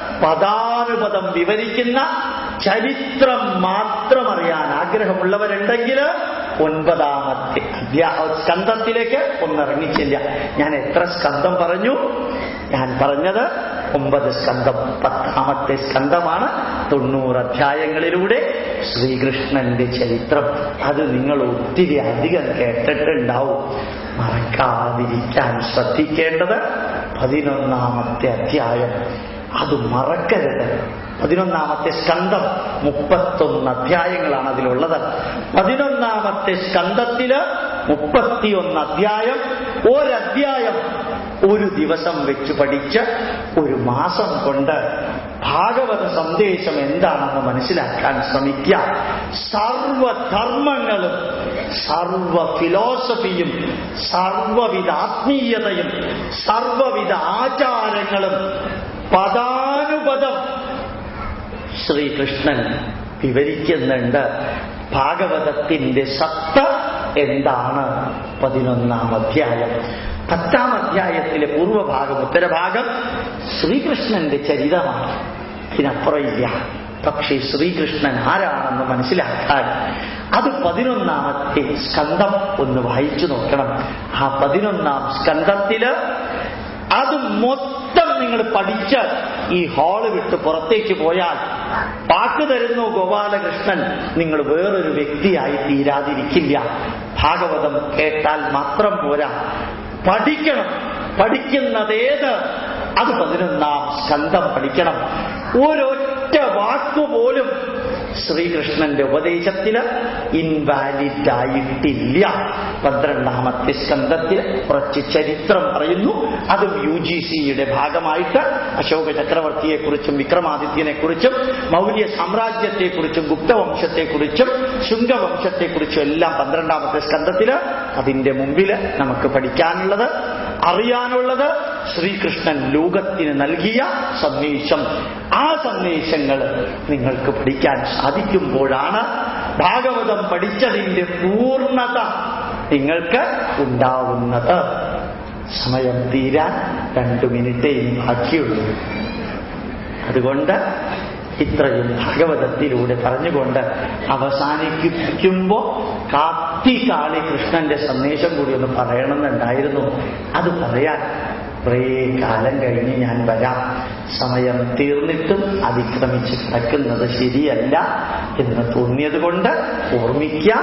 പദാനുപദം വിവരിക്കുന്ന ചരിത്രം മാത്രം അറിയാൻ ആഗ്രഹമുള്ളവരുണ്ടെങ്കിൽ ഒൻപതാമത്തെ അധ്യാ സ്കന്ധത്തിലേക്ക് ഒന്നിറങ്ങിച്ചില്ല ഞാൻ എത്ര സ്കന്ധം പറഞ്ഞു ഞാൻ പറഞ്ഞത് ഒമ്പത് സ്കന്ധം പത്താമത്തെ സ്കന്ധമാണ് തൊണ്ണൂറ് അധ്യായങ്ങളിലൂടെ ശ്രീകൃഷ്ണന്റെ ചരിത്രം അത് നിങ്ങൾ ഒത്തിരി അധികം കേട്ടിട്ടുണ്ടാവും മറക്കാതിരിക്കാൻ ശ്രദ്ധിക്കേണ്ടത് പതിനൊന്നാമത്തെ അധ്യായം അത് മറക്കരുത് പതിനൊന്നാമത്തെ സ്കന്ധം മുപ്പത്തൊന്ന് അധ്യായങ്ങളാണ് അതിലുള്ളത് പതിനൊന്നാമത്തെ സ്കന്ധത്തില് മുപ്പത്തിയൊന്ന് അധ്യായം ഒരധ്യായം ഒരു ദിവസം വെച്ച് പഠിച്ച് ഒരു മാസം കൊണ്ട് ഭാഗവത സന്ദേശം എന്താണെന്ന് മനസ്സിലാക്കാൻ ശ്രമിക്കുക സർവധർമ്മങ്ങളും സർവ ഫിലോസഫിയും സർവവിധ ആത്മീയതയും സർവവിധ ആചാരങ്ങളും പദാനുപദം ശ്രീകൃഷ്ണൻ വിവരിക്കുന്നുണ്ട് ഭാഗവതത്തിന്റെ സത്ത എന്താണ് പതിനൊന്നാം അധ്യായം പത്താം അധ്യായത്തിലെ പൂർവഭാഗം ഉത്തരഭാഗം ശ്രീകൃഷ്ണന്റെ ചരിതമാണ് ഇതിനപ്പുറമില്ല പക്ഷേ ശ്രീകൃഷ്ണൻ ആരാണെന്ന് മനസ്സിലാക്കാൻ അത് പതിനൊന്നാമത്തെ സ്കന്ധം ഒന്ന് വായിച്ചു നോക്കണം ആ പതിനൊന്നാം സ്കന്ധത്തില് അത് മൊത്തം നിങ്ങൾ പഠിച്ച് ഈ ഹാള് വിട്ട് പുറത്തേക്ക് പോയാൽ പാട്ട് തരുന്നു ഗോപാലകൃഷ്ണൻ നിങ്ങൾ വേറൊരു വ്യക്തിയായി തീരാതിരിക്കില്ല ഭാഗവതം കേട്ടാൽ മാത്രം പോരാ പഠിക്കണം പഠിക്കുന്നതേത് അത് പതിനൊന്നാം സ്കന്ധം പഠിക്കണം ഒരൊറ്റ വാക്കുപോലും ശ്രീകൃഷ്ണന്റെ ഉപദേശത്തില് ഇൻവാലിഡ് ആയിട്ടില്ല പന്ത്രണ്ടാമത്തെ സ്കന്ധത്തിൽ കുറച്ച് ചരിത്രം പറയുന്നു അതും യു ജി സിയുടെ ഭാഗമായിട്ട് അശോക ചക്രവർത്തിയെക്കുറിച്ചും വിക്രമാദിത്യനെക്കുറിച്ചും മൗര്യ സാമ്രാജ്യത്തെക്കുറിച്ചും ഗുപ്തവംശത്തെക്കുറിച്ചും ശുംഗവംശത്തെക്കുറിച്ചും എല്ലാം പന്ത്രണ്ടാമത്തെ സ്കന്ധത്തില് അതിന്റെ മുമ്പില് നമുക്ക് പഠിക്കാനുള്ളത് അറിയാനുള്ളത് ശ്രീകൃഷ്ണൻ ലോകത്തിന് നൽകിയ സന്ദേശം ആ സന്ദേശങ്ങൾ നിങ്ങൾക്ക് പഠിക്കാൻ സാധിക്കുമ്പോഴാണ് ഭാഗവതം പഠിച്ചതിന്റെ പൂർണ്ണത നിങ്ങൾക്ക് ഉണ്ടാവുന്നത് സമയം തീരാൻ രണ്ടു മിനിറ്റേ ഇനി ബാക്കിയുള്ളൂ അതുകൊണ്ട് ഇത്രയും ഭാഗവതത്തിലൂടെ പറഞ്ഞുകൊണ്ട് അവസാനിപ്പിക്കുമ്പോ കാത്തി കാളി കൃഷ്ണന്റെ സന്ദേശം കൂടി ഒന്ന് പറയണമെന്നുണ്ടായിരുന്നു അത് പറയാൻ കുറേ കാലം കഴിഞ്ഞ് ഞാൻ വരാം സമയം തീർന്നിട്ടും അതിക്രമിച്ച് കിടക്കുന്നത് ശരിയല്ല എന്ന് തോന്നിയത് കൊണ്ട് ഓർമ്മിക്കുക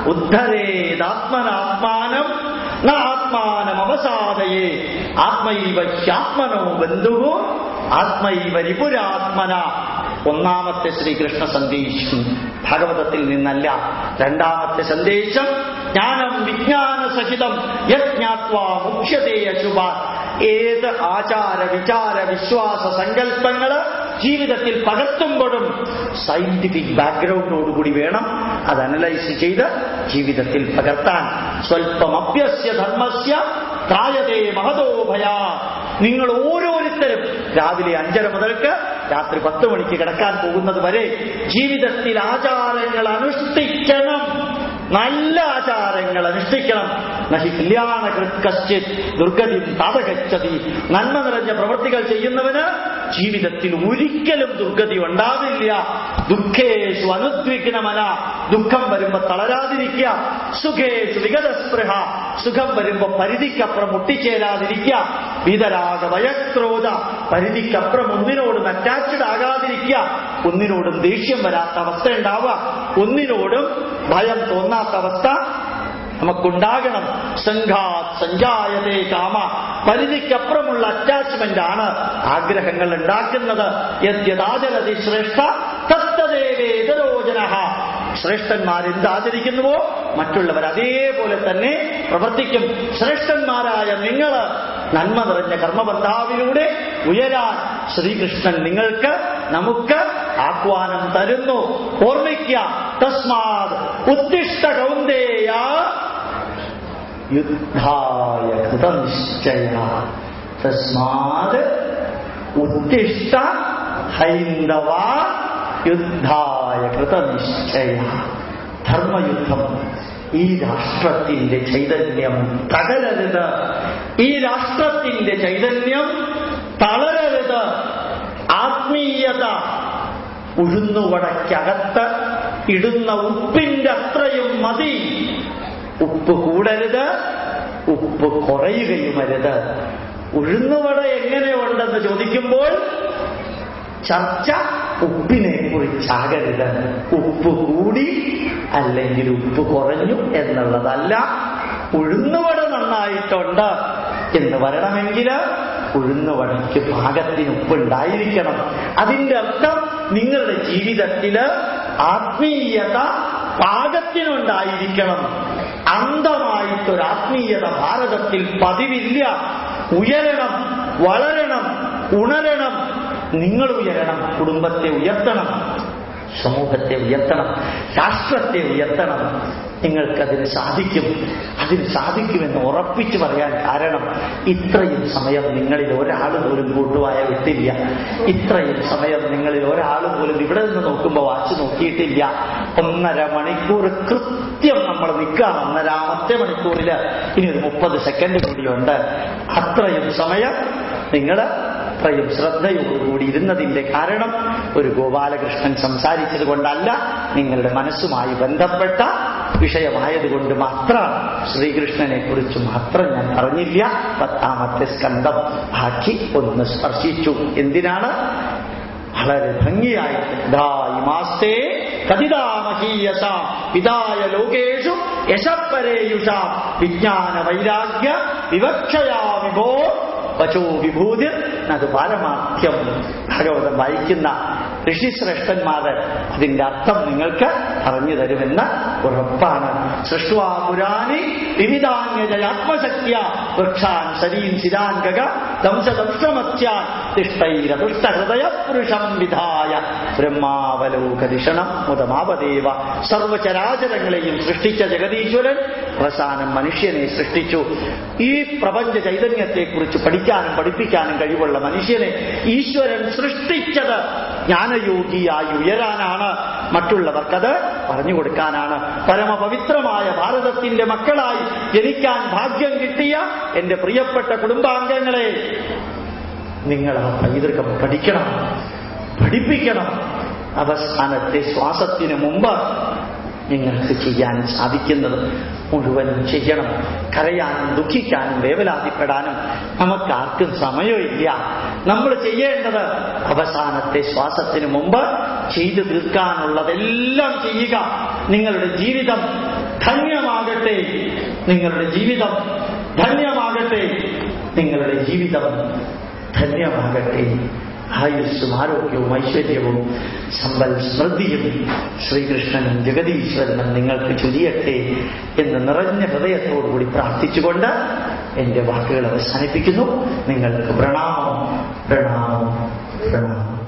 ഉദ്ധരേതാത്മനാത്മാനം ആത്മാനം അവസാദയേ ആത്മൈവ ഹ്യാത്മനോ ബന്ധുവോ ആത്മൈവ രിപുരാത്മന ഒന്നാമത്തെ ശ്രീകൃഷ്ണ സന്ദേശം ഭാഗവതത്തിൽ നിന്നല്ല രണ്ടാമത്തെ സന്ദേശം ജ്ഞാനം വിജ്ഞാന സഹിതം യജ്ഞാത്വാ മുഖ്യതേ അശുഭ ഏത് ആചാര വിചാര വിശ്വാസ സങ്കല്പങ്ങള് ജീവിതത്തിൽ പകർത്തുമ്പോഴും സയന്റിഫിക് ബാക്ക്ഗ്രൗണ്ടോടുകൂടി വേണം അത് അനലൈസ് ചെയ്ത് ജീവിതത്തിൽ പകർത്താൻ സ്വല്പം അഭ്യസ്യ ധർമ്മസ്യ ത്രായതേ മഹതോ ഭയാ നിങ്ങൾ ഓരോരുത്തരും രാവിലെ അഞ്ചര മുതൽക്ക് രാത്രി പത്ത് മണിക്ക് കിടക്കാൻ പോകുന്നത് വരെ ജീവിതത്തിൽ ആചാരങ്ങൾ അനുഷ്ഠിക്കണം നല്ല ആചാരങ്ങൾ അനുഷ്ഠിക്കണം നഹി കല്യാണ കൃത്കശ്ചിത് ദുർഗതി താതകച്ചതി നന്മ നിറഞ്ഞ പ്രവൃത്തികൾ ചെയ്യുന്നവന് ജീവിതത്തിൽ ഒരിക്കലും ദുർഗതി ഉണ്ടാവില്ല ദുഃഖേഷു അനുദ്വിഗ്നമന ദുഃഖം വരുമ്പോ തളരാതിരിക്കുക സുഖേഷു വിഗതസ്പൃഹ സുഖം വരുമ്പോ പരിധിക്കപ്പുറം മുട്ടിച്ചേരാതിരിക്കുക വിതരാഗ ഭയക്രോധ പരിധിക്കപ്പുറം ഒന്നിനോടും അറ്റാച്ച്ഡ് ആകാതിരിക്കുക ഒന്നിനോടും ദേഷ്യം വരാത്ത അവസ്ഥ ഉണ്ടാവുക ഒന്നിനോടും ഭയം തോന്നാത്ത അവസ്ഥ നമുക്കുണ്ടാകണം സംഘാത് സഞ്ചായതേ കാമ പരിധിക്കപ്പുറമുള്ള അറ്റാച്ച്മെന്റ് ആണ് ആഗ്രഹങ്ങൾ ഉണ്ടാക്കുന്നത് യദ്യതാചരതി ശ്രേഷ്ഠ തത്തദേവേതരോജന ശ്രേഷ്ഠന്മാർ എന്താചരിക്കുന്നുവോ മറ്റുള്ളവർ അതേപോലെ തന്നെ പ്രവർത്തിക്കും ശ്രേഷ്ഠന്മാരായ നിങ്ങൾ നന്മ നിറഞ്ഞ കർമ്മബന്ധാവിലൂടെ ഉയരാൻ ശ്രീകൃഷ്ണൻ നിങ്ങൾക്ക് നമുക്ക് ആഹ്വാനം തരുന്നു ഓർമ്മിക്കുക തസ്മാത് ഉത്തിഷ്ട കൗന്ദേയ യുദ്ധായ കൃതനിശ്ചയ തസ്മാത് ഉത്തിഷ്ട ഹൈന്ദവ യുദ്ധായ കൃതനിശ്ചയ ധർമ്മയുദ്ധം ഈ രാഷ്ട്രത്തിന്റെ ചൈതന്യം തകരരുത് ഈ രാഷ്ട്രത്തിന്റെ ചൈതന്യം തളരരുത് ആത്മീയത ഉഴുന്നുവടക്കകത്ത് ഇടുന്ന ഉപ്പിന്റെ അത്രയും മതി ഉപ്പ് കൂടരുത് ഉപ്പ് കുറയുകയുമരുത് ഉഴുന്നുവട എങ്ങനെയുണ്ടെന്ന് ചോദിക്കുമ്പോൾ ചർച്ച ഉപ്പിനെ കുറിച്ചാകരുത് ഉപ്പ് കൂടി അല്ലെങ്കിൽ ഉപ്പ് കുറഞ്ഞു എന്നുള്ളതല്ല ഉഴുന്നുവട നന്നായിട്ടുണ്ട് എന്ന് വരണമെങ്കിൽ ഉഴുന്നുവടയ്ക്ക് പാകത്തിന് ഉപ്പുണ്ടായിരിക്കണം അതിന്റെ അർത്ഥം നിങ്ങളുടെ ജീവിതത്തില് ആത്മീയത പാകത്തിനുണ്ടായിരിക്കണം അന്ധമായിട്ടൊരു ആത്മീയത ഭാരതത്തിൽ പതിവില്ല ഉയരണം വളരണം ഉണരണം നിങ്ങൾ ഉയരണം കുടുംബത്തെ ഉയർത്തണം സമൂഹത്തെ ഉയർത്തണം രാഷ്ട്രത്തെ ഉയർത്തണം നിങ്ങൾക്കതിന് സാധിക്കും അതിന് സാധിക്കുമെന്ന് ഉറപ്പിച്ചു പറയാൻ കാരണം ഇത്രയും സമയം നിങ്ങളിൽ ഒരാൾ പോലും കൂട്ടുവായ വിട്ടില്ല ഇത്രയും സമയം നിങ്ങളിൽ ഒരാൾ പോലും ഇവിടെ നിന്ന് നോക്കുമ്പോൾ വാച്ച് നോക്കിയിട്ടില്ല ഒന്നര മണിക്കൂർ കൃത്യം നമ്മൾ നിൽക്കാം ഒന്നരാമത്തെ മണിക്കൂറിൽ ഇനി ഒരു മുപ്പത് സെക്കൻഡ് കൂടിയുണ്ട് അത്രയും സമയം നിങ്ങൾ അത്രയും ശ്രദ്ധയോടുകൂടി ഇരുന്നതിന്റെ കാരണം ഒരു ഗോപാലകൃഷ്ണൻ സംസാരിച്ചത് കൊണ്ടല്ല നിങ്ങളുടെ മനസ്സുമായി ബന്ധപ്പെട്ട വിഷയമായതുകൊണ്ട് മാത്രം ശ്രീകൃഷ്ണനെ കുറിച്ച് മാത്രം ഞാൻ പറഞ്ഞില്ല പത്താമത്തെ സ്കന്ധം ആക്കി ഒന്ന് സ്പർശിച്ചു എന്തിനാണ് വളരെ ഭംഗിയായി മാസ്തേ കഥിതാമഹീയസ പിതായ ലോകേഷു യശപ്പരേയുഷ വിജ്ഞാന വൈരാഗ്യ വിവക്ഷയാ വിഭോ വചോ വിഭൂതി അത് പാരമാർത്ഥ്യം ഭാഗവതം വായിക്കുന്ന ഋഷിശ്രേഷ്ഠന്മാര് അതിന്റെ അർത്ഥം നിങ്ങൾക്ക് പറഞ്ഞു തരുമെന്ന് ഉറപ്പാണ് സൃഷ്ടുവാ പുരാണി വിവിധാന്യജയാത്മശക്തിയ വൃക്ഷാൻ ശരീൻ ശിരാൻ ഗഗ ദംശദംശമത്യാൻ തിഷ്ടൈരതുഷ്ടഹൃദയ പുരുഷം വിധായ ബ്രഹ്മാവലോകദിഷണം മുതമാവദേവ സർവചരാചരങ്ങളെയും സൃഷ്ടിച്ച ജഗതീശ്വരൻ അവസാനം മനുഷ്യനെ സൃഷ്ടിച്ചു ഈ പ്രപഞ്ച ചൈതന്യത്തെക്കുറിച്ച് പഠിക്കാനും പഠിപ്പിക്കാനും കഴിവുള്ള മനുഷ്യനെ ഈശ്വരൻ സൃഷ്ടിച്ചത് ജ്ഞാനയോഗിയായി ഉയരാനാണ് മറ്റുള്ളവർക്കത് പറഞ്ഞു കൊടുക്കാനാണ് പരമപവിത്രമായ ഭാരതത്തിന്റെ മക്കളായി ജനിക്കാൻ ഭാഗ്യം കിട്ടിയ എന്റെ പ്രിയപ്പെട്ട കുടുംബാംഗങ്ങളെ നിങ്ങൾ ആ പൈതൃകം പഠിക്കണം പഠിപ്പിക്കണം അവസാനത്തെ ശ്വാസത്തിന് മുമ്പ് നിങ്ങൾക്ക് ചെയ്യാൻ സാധിക്കുന്നത് മുഴുവനും ചെയ്യണം കരയാനും ദുഃഖിക്കാനും വേവലാതിപ്പെടാനും നമുക്കാർക്കും സമയമില്ല നമ്മൾ ചെയ്യേണ്ടത് അവസാനത്തെ ശ്വാസത്തിന് മുമ്പ് ചെയ്തു തീർക്കാനുള്ളതെല്ലാം ചെയ്യുക നിങ്ങളുടെ ജീവിതം ധന്യമാകട്ടെ നിങ്ങളുടെ ജീവിതം ധന്യമാകട്ടെ നിങ്ങളുടെ ജീവിതം ധന്യമാകട്ടെ ആയുസ്സും ആരോഗ്യവും ഐശ്വര്യവും സമ്പൽ സ്മൃതിയും ശ്രീകൃഷ്ണനും ജഗതീശ്വരനും നിങ്ങൾക്ക് ചൊരിയട്ടെ എന്ന് നിറഞ്ഞ ഹൃദയത്തോടുകൂടി പ്രാർത്ഥിച്ചുകൊണ്ട് എന്റെ വാക്കുകൾ അവസാനിപ്പിക്കുന്നു നിങ്ങൾക്ക് പ്രണാമം പ്രണാമം പ്രണാമം